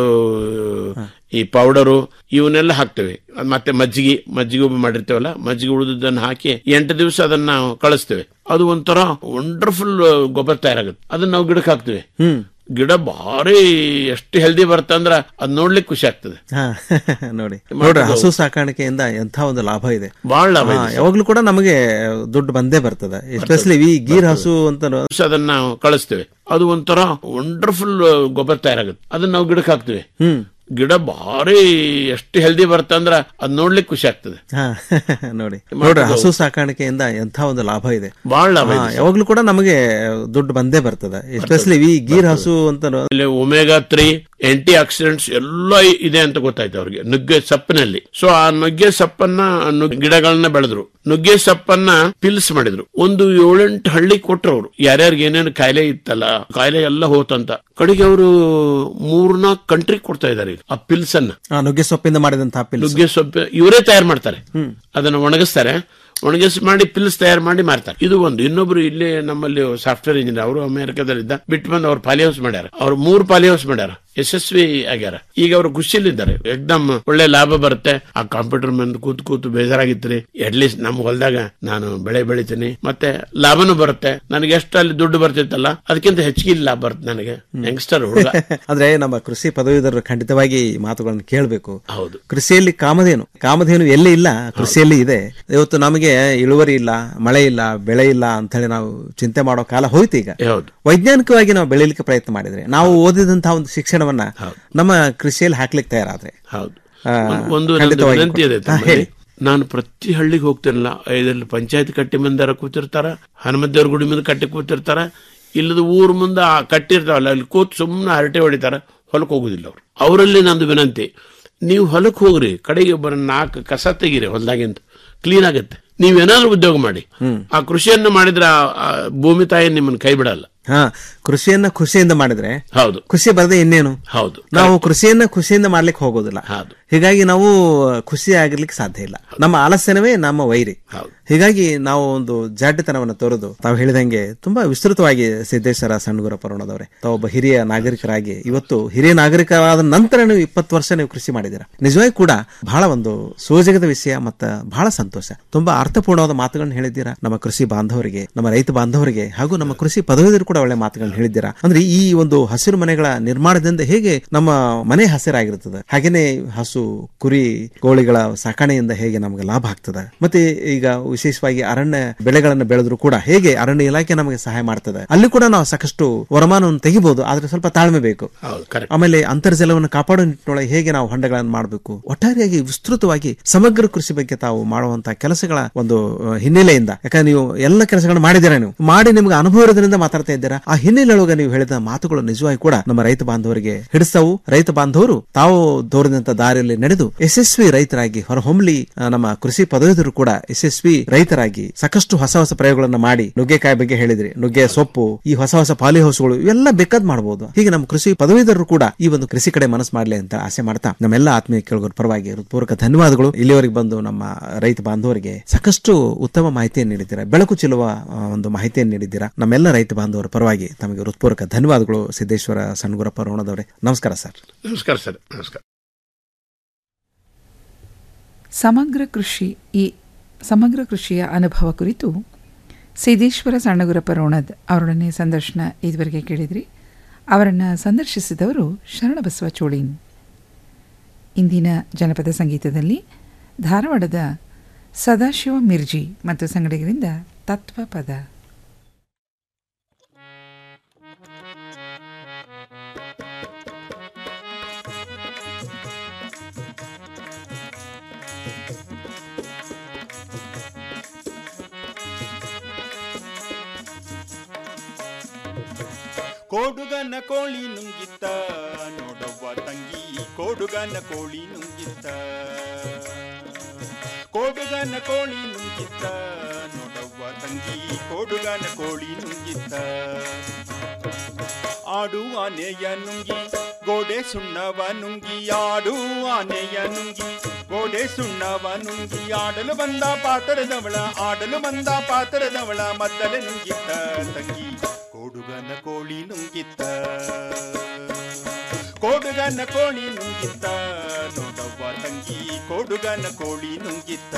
ಈ ಪೌಡರು ಇವನ್ನೆಲ್ಲ ಹಾಕ್ತೇವೆ ಅದ್ ಮತ್ತೆ ಮಜ್ಜಿಗೆ ಮಜ್ಜಿಗೆ ಒಬ್ಬ ಮಾಡಿರ್ತೇವಲ್ಲ ಮಜ್ಜಿಗೆ ಉಳಿದದ್ದನ್ನು ಹಾಕಿ ಎಂಟು ದಿವಸ ಅದನ್ನ ನಾವು ಕಳಿಸ್ತೇವೆ ಅದು ಒಂಥರ ವಂಡರ್ಫುಲ್ ಗೊಬ್ಬರ ತಯಾರಾಗುತ್ತೆ ಅದನ್ನ ನಾವು ಗಿಡಕ್ಕೆ ಹಾಕ್ತಿವಿ ಹ್ಮ್ ಗಿಡ ಭಾರಿ ಎಷ್ಟು ಹೆಲ್ದಿ ಬರುತ್ತೆ ಅಂದ್ರ ಅದ್ ನೋಡ್ಲಿಕ್ಕೆ ಖುಷಿ ಆಗ್ತದೆ ಹಾ ನೋಡಿ ನೋಡ್ರಿ ಹಸು ಸಾಕಾಣಿಕೆಯಿಂದ ಎಂಥ ಒಂದು ಲಾಭ ಇದೆ ಬಹಳ ಲಾಭ ಹಾ, ಇದೆ ಸರ್. ಯಾವಾಗ್ಲೂ ಕೂಡ ನಮಗೆ ದುಡ್ಡು ಬಂದೇ ಬರ್ತದೆ ಎಸ್ಪೆಷಲಿ ಈ ಗೀರ್ ಹಸು ಅಂತ ದಿವಸ ಅದನ್ನ ನಾವು ಕಳಿಸ್ತೇವೆ ಅದು ಒಂಥರ ವಂಡರ್ಫುಲ್ ಗೊಬ್ಬರ ತಯಾರಾಗುತ್ತೆ ಅದನ್ನ ನಾವು ಗಿಡಕ್ಕೆ ಹಾಕ್ತಿವಿ ಹ್ಮ್ ಗಿಡ ಭಾರಿ ಎಷ್ಟು ಹೆಲ್ದಿ ಬರುತ್ತೆ ಅಂದ್ರ ಅದ್ ನೋಡ್ಲಿಕ್ಕೆ ಖುಷಿ ಆಗ್ತದೆ ಹಾ ನೋಡಿ ನೋಡ್ರಿ ಹಸು ಸಾಕಾಣಿಕೆಯಿಂದ ಎಂಥ ಒಂದು ಲಾಭ ಇದೆ ಬಹಳ ಲಾಭ ಹಾ, ಇದೆ ಸರ್. ಯಾವಾಗ್ಲೂ ಕೂಡ ನಮಗೆ ದುಡ್ಡು ಬಂದೇ ಬರ್ತದೆ ಎಸ್ಪೆಷಲಿ ಈ ಗೀರ್ ಹಸು ಅಂತ ಆಮೇಲೆ ಒಮೆಗಾ ತ್ರೀ ಆಂಟಿ ಆಕ್ಸಿಡೆಂಟ್ಸ್ ಎಲ್ಲ ಇದೆ ಅಂತ ಗೊತ್ತಾಯ್ತು ಅವ್ರಿಗೆ ನುಗ್ಗೆ ಸಪ್ಪಿನಲ್ಲಿ ಸೊ ಆ ನುಗ್ಗೆ ಸಪ್ಪನ್ನ ನುಗ್- ಗಿಡಗಳನ್ನ ಬೆಳೆದ್ರು ನುಗ್ಗೆ ಸಪ್ಪನ್ನ ಪಿಲ್ಸ್ ಮಾಡಿದ್ರು ಒಂದು ಏಳೆಂಟು ಹಳ್ಳಿ ಕೊಟ್ರು ಅವರು ಯಾರ್ಯಾರಿಗೆ ಏನೇನು ಕಾಯಿಲೆ ಇತ್ತಲ್ಲ ಕಾಯಿಲೆ ಎಲ್ಲ ಹೋತಂತ ಕಡೆಗೆ ಅವರು ಮೂರ್ನಾಲ್ಕು ಕಂಟ್ರಿ ಕೊಡ್ತಾ ಇದಾರೆ ಈಗ ಆ ಪಿಲ್ಸ್ ಅನ್ನ ಆ, ನುಗ್ಗೆ ಸೊಪ್ಪಿಂದ ಮಾಡಿದಂತ ಪಿಲ್ಸ್ ನುಗ್ಗೆ ಸೊಪ್ಪು ಇವರೇ ತಯಾರು ಮಾಡ್ತಾರೆ ಅದನ್ನ ಒಣಗಿಸ್ತಾರೆ ಒಣಗಿಸಿ ಮಾಡಿ ಪಿಲ್ಸ್ ತಯಾರು ಮಾಡಿ ಮಾರ್ತಾರೆ ಇದು ಒಂದು ಇನ್ನೊಬ್ರು ಇಲ್ಲಿ ನಮ್ಮಲ್ಲಿ ಸಾಫ್ಟ್ವೇರ್ ಇಂಜಿನಿಯರ್ ಅವರು ಅಮೆರಿಕದಲ್ಲಿದ್ದ ಬಿಟ್ಟು ಬಂದು ಅವ್ರು ಪಾಲಿ ಹೌಸ್ ಮಾಡ್ಯಾರ ಅವ್ರು ಮೂರು ಪಾಲಿ ಹೌಸ್ ಮಾಡ್ಯಾರ ಯಶಸ್ವಿ ಆಗ್ಯಾರ ಈಗ ಅವರು ಖುಷಿಯಲ್ಲಿದ್ದಾರೆ ಎಕ್ದಮ್ ಒಳ್ಳೆ ಲಾಭ ಬರುತ್ತೆ ಆ ಕಂಪ್ಯೂಟರ್ ಮುಂದೆ ಕೂತು ಕೂತು ಬೇಜಾರಾಗಿತ್ರಿ ಅಟ್ಲೀಸ್ಟ್ ನಮ್ಮ ಹೊಲದಾಗ ನಾನು ಬೆಳೆ ಬೆಳಿತೀನಿ ಮತ್ತೆ ಲಾಭನೂ ಬರುತ್ತೆ ನನಗೆ ಎಷ್ಟು ಅಲ್ಲಿ ದುಡ್ಡು ಬರ್ತಿತ್ತಲ್ಲ ಅದಕ್ಕಿಂತ ಹೆಚ್ಚಿಗೆ ಲಾಭ ಬರುತ್ತೆ ನನಗೆ ಯಂಗ್ಸ್ಟರ್ ಹುಡುಗ ಅಂದ್ರೆ ನಮ್ಮ ಕೃಷಿ ಪದವೀಧರರು ಖಂಡಿತವಾಗಿ ಈ ಮಾತುಗಳನ್ನು ಕೇಳಬೇಕು ಹೌದು ಕೃಷಿಯಲ್ಲಿ ಕಾಮಧೇನು ಕಾಮಧೇನು ಎಲ್ಲಿ ಇಲ್ಲ ಕೃಷಿಯಲ್ಲಿ ಇದೆ ಇವತ್ತು ನಮಗೆ ಇಳುವರಿ ಇಲ್ಲ ಮಳೆ ಇಲ್ಲ ಬೆಳೆ ಇಲ್ಲ ಅಂತ ಹೇಳಿ ನಾವು ಚಿಂತೆ ಮಾಡೋ ಕಾಲ ಹೋಯ್ತು ಈಗ ಹೌದು ವೈಜ್ಞಾನಿಕವಾಗಿ ನಾವು ಬೆಳೀಲಿಕ್ಕೆ ಪ್ರಯತ್ನ ಮಾಡಿದ್ರೆ ನಾವು ಓದಿದಂತಹ ಒಂದು ಶಿಕ್ಷಣವನ್ನ ನಮ್ಮ ಕೃಷಿಯಲ್ಲಿ ಹಾಕ್ಲಿಕ್ಕೆ ತಯಾರಾದ್ರೆ ಹೌದು ಆ, ಒಂದ್- ಒಂದು ನಂದು ಖಂಡಿತವಾಗಿ ವಿನಂತಿ ಇದೆ ಹಾ, ತಮ್ಮಲ್ಲಿ. ಹೇಳಿ ನಾನು ಪ್ರತಿ ಹಳ್ಳಿಗೆ ಹೋಗ್ತಿರಲ್ಲ ಐದಲ್ಲಿ ಪಂಚಾಯತ್ ಕಟ್ಟಿ ಮುಂದಾರ ಕೂತಿರ್ತಾರ ಹನುಮದೇವ್ರ ಗುಡಿ ಮುಂದೆ ಕಟ್ಟಿ ಕೂತಿರ್ತಾರ ಇಲ್ಲದ ಊರ್ ಮುಂದೆ ಆ ಕಟ್ಟಿರ್ತಾವಲ್ಲ ಅಲ್ಲಿ ಕೂತ್ ಸುಮ್ಮನೆ ಹರಟೆ ಹೊಡಿತಾರ ಹೊಲಕ್ಕೆ ಹೋಗುದಿಲ್ಲ ಅವ್ರು ಅವರಲ್ಲಿ ನಂದು ವಿನಂತಿ ನೀವು ಹೊಲಕ್ಕೆ ಹೋಗ್ರಿ ಕಡೆಗೆ ಬರ ನಾಲ್ಕು ಕಸ ತೆಗೀರಿ ಹೊಲದಾಗಿಂತ ಕ್ಲೀನ್ ಆಗುತ್ತೆ ನೀವೇನಾದ್ರೂ ಉದ್ಯೋಗ ಮಾಡಿ ಆ ಕೃಷಿಯನ್ನು ಮಾಡಿದ್ರೆ ಆ- ಆ ಭೂಮಿ ತಾಯಿ ನಿಮ್ಮನ್ನ ಕೈ ಬಿಡಲ್ಲ ಹಾ ಕೃಷಿಯನ್ನ ಖುಷಿಯಿಂದ ಮಾಡಿದ್ರೆ ಹೌದು ಖುಷಿ ಬರದೆ ಇನ್ನೇನು ಹೌದು ನಾವು ಕೃಷಿಯನ್ನ ಖುಷಿಯಿಂದ ಮಾಡ್ಲಿಕ್ಕೆ ಹೋಗೋದಿಲ್ಲ ಹೀಗಾಗಿ ನಾವು ಖುಷಿ ಆಗಿರ್ಲಿಕ್ಕೆ ಸಾಧ್ಯ ಇಲ್ಲ ನಮ್ಮ ಆಲಸ್ಯನವೇ ನಮ್ಮ ವೈರಿ ಹೀಗಾಗಿ ನಾವು ಒಂದು ಜಾಡ್ಯತನವನ್ನು ತೋರದು ತಾವು ಹೇಳಿದಂಗೆ ತುಂಬಾ ವಿಸ್ತೃತವಾಗಿ ಸಿದ್ದೇಶ್ವರ ಸಣ್ಣಗುರ ಪರೋಣದವರೇ ತಾವು ಒಬ್ಬ ಹಿರಿಯ ನಾಗರಿಕರಾಗಿ ಇವತ್ತು ಹಿರಿಯ ನಾಗರಿಕರಾದ ನಂತರ ನೀವು ಇಪ್ಪತ್ತು ವರ್ಷ ನೀವು ಕೃಷಿ ಮಾಡಿದ್ದೀರಾ ನಿಜವಾಗಿ ಕೂಡ ಬಹಳ ಒಂದು ಸೋಜಗದ ವಿಷಯ ಮತ್ತು ಬಹಳ ಸಂತೋಷ ತುಂಬಾ ಅರ್ಥಪೂರ್ಣವಾದ ಮಾತುಗಳನ್ನು ಹೇಳಿದ್ದೀರಾ ನಮ್ಮ ಕೃಷಿ ಬಾಂಧವರಿಗೆ ನಮ್ಮ ರೈತ ಬಾಂಧವರಿಗೆ ಹಾಗೂ ನಮ್ಮ ಕೃಷಿ ಪದವೀಧರು ಕೂಡ ಒಳ್ಳೆ ಮಾತುಗಳನ್ನು ಹೇಳಿದ್ದೀರಾ ಅಂದ್ರೆ ಈ ಒಂದು ಹಸಿರು ಮನೆಗಳ ನಿರ್ಮಾಣದಿಂದ ಹೇಗೆ ನಮ್ಮ ಮನೆ ಹಸಿರಾಗಿರುತ್ತದೆ ಹಾಗೇನೆ ಹಸು ಕುರಿ ಕೋಳಿಗಳ ಸಾಕಣೆಯಿಂದ ಹೇಗೆ ನಮಗೆ ಲಾಭ ಆಗ್ತದೆ ಮತ್ತೆ ಈಗ ವಿಶೇಷವಾಗಿ ಅರಣ್ಯ ಬೆಳೆಗಳನ್ನು ಬೆಳೆದ್ರು ಕೂಡ ಹೇಗೆ ಅರಣ್ಯ ಇಲಾಖೆ ನಮಗೆ ಸಹಾಯ ಮಾಡ್ತದೆ ಅಲ್ಲಿ ಕೂಡ ನಾವು ಸಾಕಷ್ಟು ವರಮಾನವನ್ನು ತೆಗಿಬಹುದು ಆದ್ರೆ ಸ್ವಲ್ಪ ತಾಳ್ಮೆ ಬೇಕು ಹೌದು ಕರೆಕ್ಟ್ ಆಮೇಲೆ ಅಂತರ್ಜಲವನ್ನು ಕಾಪಾಡೋ ನಿಟ್ಟಿನೊಳಗೆ ಹೇಗೆ ನಾವು ಹೊಂಡಗಳನ್ನು ಮಾಡಬೇಕು ಒಟ್ಟಾರೆಯಾಗಿ ವಿಸ್ತೃತವಾಗಿ ಸಮಗ್ರ ಕೃಷಿ ಬಗ್ಗೆ ತಾವು ಮಾಡುವಂತಹ ಕೆಲಸಗಳ ಒಂದು ಅಹ್, ಹಿನ್ನೆಲೆಯಿಂದ ಯಾಕಂದ್ರೆ ನೀವು ಎಲ್ಲ ಕೆಲಸಗಳನ್ನು ಮಾಡಿದ್ದೀರಾ ನೀವು ಮಾಡಿ ನಿಮ್ಗೆ ಅನುಭವ ಇರೋದ್ರಿಂದ ಮಾತಾಡ್ತಾ ಇದ್ದೀರಾ ಆ ಹಿನ್ನೆಲೆಯೊಳಗೆ ನೀವು ಹೇಳಿದ ಮಾತುಗಳು ನಿಜವಾಗಿ ಕೂಡ ನಮ್ಮ ರೈತ ಬಾಂಧವರಿಗೆ ಹಿಡಿಸ್ತವು ರೈತ ಬಾಂಧವರು ತಾವು ತೋರಿದಂತ ದಾರಿಯಲ್ಲಿ ನಡೆದು ಯಶಸ್ವಿ ರೈತರಾಗಿ ಹೊರಹೊಮ್ಮಲಿ ಆ, ನಮ್ಮ ಕೃಷಿ ಪದವೀಧರು ಕೂಡ ಯಶಸ್ವಿ ರೈತರಾಗಿ ಸಾಕಷ್ಟು ಹೊಸ ಹೊಸ ಪ್ರಯೋಗಗಳನ್ನ ಮಾಡಿ ನುಗ್ಗೆಕಾಯಿ ಬಗ್ಗೆ ಹೇಳಿದ್ರಿ ನುಗ್ಗೆ ಸೊಪ್ಪು ಈ ಹೊಸ ಹೊಸ ಪಾಲಿ ಹೌಸ್ಗಳು ಇವೆಲ್ಲ ಬೇಕಾದ್ ಮಾಡಬಹುದು ಹೀಗೆ ನಮ್ಮ ಕೃಷಿ ಪದವೀಧರರು ಕೂಡ ಈ ಒಂದು ಕೃಷಿ ಕಡೆ ಮನಸ್ಸು ಮಾಡಲಿ ಅಂತ ಆಸೆ ಮಾಡ್ತಾ ನಮ್ಮೆಲ್ಲ ಆತ್ಮೀಯ ಕೇಳುಗರ ಪರವಾಗಿ ಹೃತ್ಪೂರ್ವಕ ಧನ್ಯವಾದಗಳು ಇಲ್ಲಿವರೆಗೆ ಬಂದು ನಮ್ಮ ರೈತ ಬಾಂಧವರಿಗೆ ಸಾಕಷ್ಟು ಉತ್ತಮ ಮಾಹಿತಿಯನ್ನು ನೀಡಿದ್ದೀರಾ ಬೆಳಕು ಚೆಲ್ಲುವ ಆ, ಒಂದು ಮಾಹಿತಿಯನ್ನು ನೀಡಿದ್ದೀರಾ ನಮ್ಮೆಲ್ಲ ರೈತ ಬಾಂಧವರ ಪರವಾಗಿ ತಮಗೆ ಹೃತ್ಪೂರ್ವಕ ಧನ್ಯವಾದಗಳು ಸಿದ್ದೇಶ್ವರ ಸಣ್ಣಗುರಪ್ಪ ರೋಣದವರೇ ನಮಸ್ಕಾರ ಸರ್ ನಮಸ್ಕಾರ ಸರ್ ನಮಸ್ಕಾರ ಸಮಗ್ರ ಕೃಷಿ ಈ ಸಮಗ್ರ ಕೃಷಿಯ ಅನುಭವ ಕುರಿತು ಸಿದ್ದೇಶ್ವರ ಸಣ್ಣಗುರಪ್ಪ ರೋಣದ್ ಅವರೊಡನೆ ಸಂದರ್ಶನ ಇದುವರೆಗೆ ಕೇಳಿದ್ರಿ ಅವರನ್ನು ಸಂದರ್ಶಿಸಿದವರು ಶರಣಬಸವ ಚೋಳಿನ್ ಇಂದಿನ ಜನಪದ ಸಂಗೀತದಲ್ಲಿ ಧಾರವಾಡದ ಸದಾಶಿವ ಮಿರ್ಜಿ ಮತ್ತು ಸಂಗಡಿಗರಿಂದ ತತ್ವಪದ ಕೋಡುಗನ ಕೋಳಿ ನುಂಗಿತ್ತ ನೋಡವ್ವ ತಂಗಿ ಕೋಡುಗನ ಕೋಳಿ ನುಂಗಿತ್ತ ಕೋಡುಗನ ಕೋಳಿ ನುಂಗಿತ್ತ ನೋಡವ್ವ ತಂಗಿ ಕೋಡುಗನ ಕೋಳಿ ನುಂಗಿತ್ತ ಆಡು ಆನೆಯ ನುಂಗಿ ಗೋಡೆ ಸುಣ್ಣವ ನುಂಗಿ ಆಡು ಆನೆಯ ನುಂಗಿ ಗೋಡೆ ಸುಣ್ಣವ ನುಂಗಿ ಆಡಲು ಬಂದ ಪಾತ್ರದವಳ ಆಡಲು ಬಂದ ಪಾತ್ರದವಳ ಮದ್ದಲೆ ನುಂಗಿತ್ತ ತಂಗಿ ಕೋಡುಗನ ಕೋಳಿ ನುಂಗಿತ್ತ ಕೋಡುಗನ ಕೋಳಿ ನುಂಗಿತ್ತ ನೋಡವ್ವ ತಂಗಿ ಕೋಡುಗನ ಕೋಳಿ ನುಂಗಿತ್ತ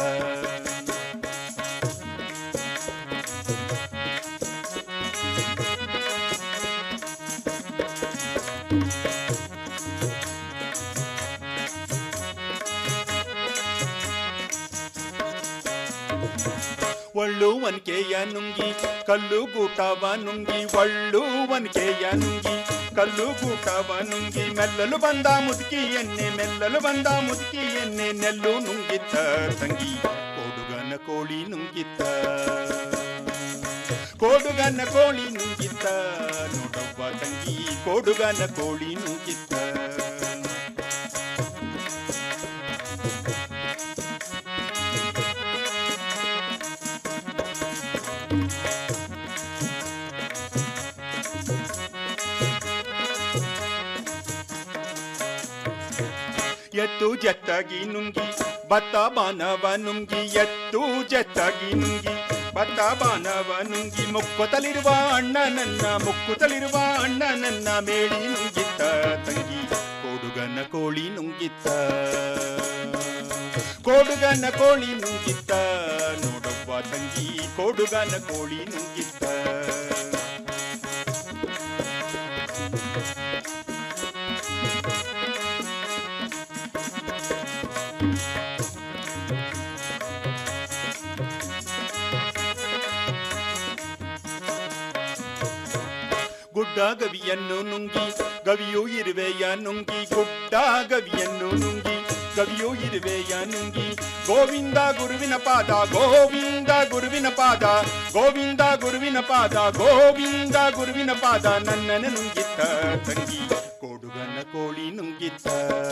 ಒಳ್ಳು ಒನ್ಕೆಯ ನುಂಗಿ ಕಲ್ಲು ಗೂಟವ ನುಂಗಿ ಒಳ್ಳು ಒನ್ಕೆಯ ನುಂಗಿ ಕಲ್ಲು ಗೂಟವ ನುಂಗಿ ಮೆಲ್ಲಲು ಬಂದ ಮುದುಕಿ ಎಣ್ಣೆ ಮೆಲ್ಲಲು ಬಂದ ಮುದುಕಿ ಎಣ್ಣೆ ನೆಲ್ಲು ನುಂಗಿತ್ತ ತಂಗಿ ಕೋಡುಗನ ಕೋಳಿ ನುಂಗಿತ್ತ ಕೋಡುಗನ ಕೋಳಿ ನುಂಗಿತ್ತ ನೋಡವ್ವ ತಂಗಿ ಕೋಡುಗನ ಕೋಳಿ ನುಂಗಿತ್ತ ಎತ್ತು ಜತ್ತಾಗಿ ನುಂಗಿ ಭತ್ತ ಬಾನವ ನುಂಗಿ ಎತ್ತು ಜತ್ತಾಗಿ ನುಂಗಿ ಭತ್ತ ಬಾನವ ನುಂಗಿ ಮುಕ್ಕುತ್ತಲಿರುವ ಅಣ್ಣ ನನ್ನ ಮುಕ್ಕುತ್ತಲಿರುವ ಅಣ್ಣ ನನ್ನ ಮೇಳಿ ನುಂಗಿತ್ತ ತಂಗಿ ಕೋಡುಗನ ಕೋಳಿ ನುಂಗಿತ್ತ ಕೋಡುಗನ ಕೋಳಿ ನುಂಗಿತ್ತ ನೋಡವ್ವ ತಂಗಿ ಕೋಡುಗನ ಕೋಳಿ ನುಂಗಿತ್ತ ಗುಡ್ಡ ಗವಿಯನ್ನು ನುಂಗಿ ಗವಿಯು ಇರುವೆಯ ನುಂಗಿ ಗುಡ್ಡ ಗವಿಯನ್ನು ನುಂಗಿ ಗವಿಯು ಇರುವೆಯ ನುಂಗಿ ಗೋವಿಂದ ಗುರುವಿನ ಪಾದ ಗೋವಿಂದ ಗುರುವಿನ ಪಾದ ಗೋವಿಂದ ಗುರುವಿನ ಪಾದ ಗೋವಿಂದ ಗುರುವಿನ ಪಾದ ನನ್ನನ್ನು ನುಂಗಿತ್ತ ತಂಗಿ ಕೋಡುಗನ ಕೋಳಿ ನುಂಗಿತ್ತ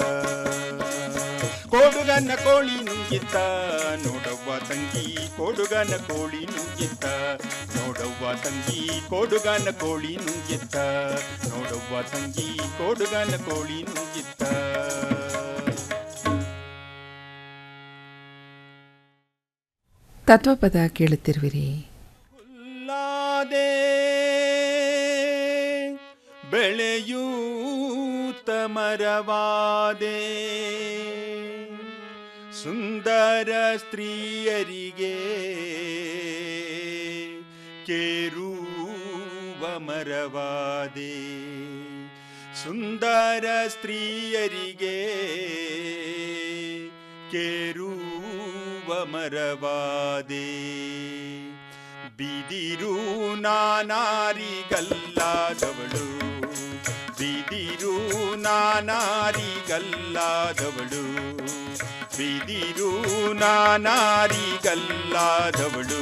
ಕೋಡುಗನ ಕೋಳಿ ನುಂಗಿತ್ತ ನೋಡವ್ವ ತಂಗಿ ಕೋಡುಗನ ಕೋಳಿ ನುಂಗಿತ್ತ ನೋಡವ್ವ ತಂಗಿ ಕೋಡುಗನ ಕೋಳಿ ನುಂಗಿತ್ತ ನೋಡವ್ವ ತಂಗಿ ಕೋಡುಗನ ಕೋಳಿ ನುಂಗಿತ್ತ ತತ್ವಪದ ಕೇಳುತ್ತಿರುವಿರಿ ಲಾದೆ ಬೆಳೆಯೂತ ಮರವಾದೆ ಸುಂದರ ಸ್ತ್ರೀಯರಿಗೆ ಕೇರುವ ಮರವಾದೆ ಸುಂದರ ಸ್ತ್ರೀಯರಿಗೆ ಕೇರುವ ಮರವಾದೆ ಬಿದಿರು ನಾನಾರಿಗಲ್ಲಾದವಳು ಬಿದಿರು ನಾನಾರಿಗಲ್ಲಾದವಳು ಬಿದಿರು ನಾನಾರಿಗಲ್ಲಾದವಳು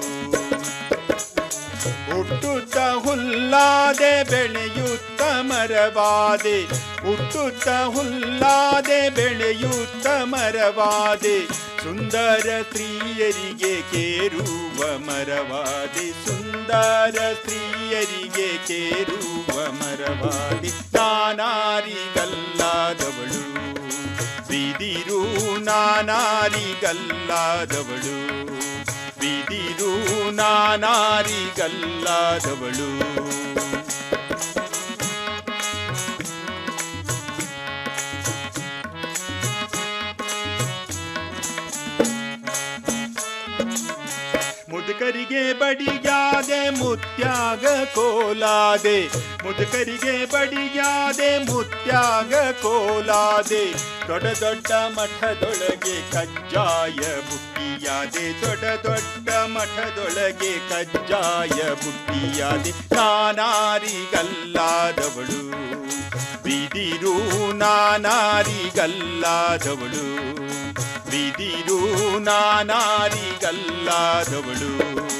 ಹುಟ್ಟುತ್ತ ಹುಲ್ಲಾದೆ ಬೆಳೆಯುತ್ತ ಮರವಾದೆ ಹುಟ್ಟುತ್ತ ಹುಲ್ಲಾದೆ ಬೆಳೆಯುತ್ತ ಮರವಾದೆ ಸುಂದರ ಸ್ತ್ರೀಯರಿಗೆ ಕೇರುವ ಮರವಾದೆ ಸುಂದರ ಸ್ತ್ರೀಯರಿಗೆ ಕೇರುವ ಮರವಾದೆ ನಾನಾರಿಗಲ್ಲಾದವಳು ಬಿದಿರು ನಾನಾರಿಗಲ್ಲಾದವಳು ಬಿದಿರು ನಾನಾರಿಗಲ್ಲಾದವಳು ಮುದುಕರಿಗೆ ಬಡಿಯಾದೆ ಮುತ್ಯಾಗ ಕೋಲಾದೆ ಮುದುಕರಿಗೆ ಬಡಿಯಾದೆ ಮುತ್ಯಾಗ ಕೋಲಾದೆ ದೊಡ್ಡ ದೊಡ್ಡ ಮಠದೊಳಗೆ ಕಜ್ಜಾಯ ಬುಟ್ಟಿಯಾದೆ ದೊಡ್ಡ ದೊಡ್ಡ ಮಠದೊಳಗೆ ಕಜ್ಜಾಯ ಬುಟ್ಟಿಯಾದೆ ನಾನಾರಿಗಲ್ಲಾದವಳು ಬಿದಿರು ನಾನಾರಿಗಲ್ಲಾದವಳು ಬಿದಿರು ನಾನಾರಿಗಲ್ಲಾದವಳು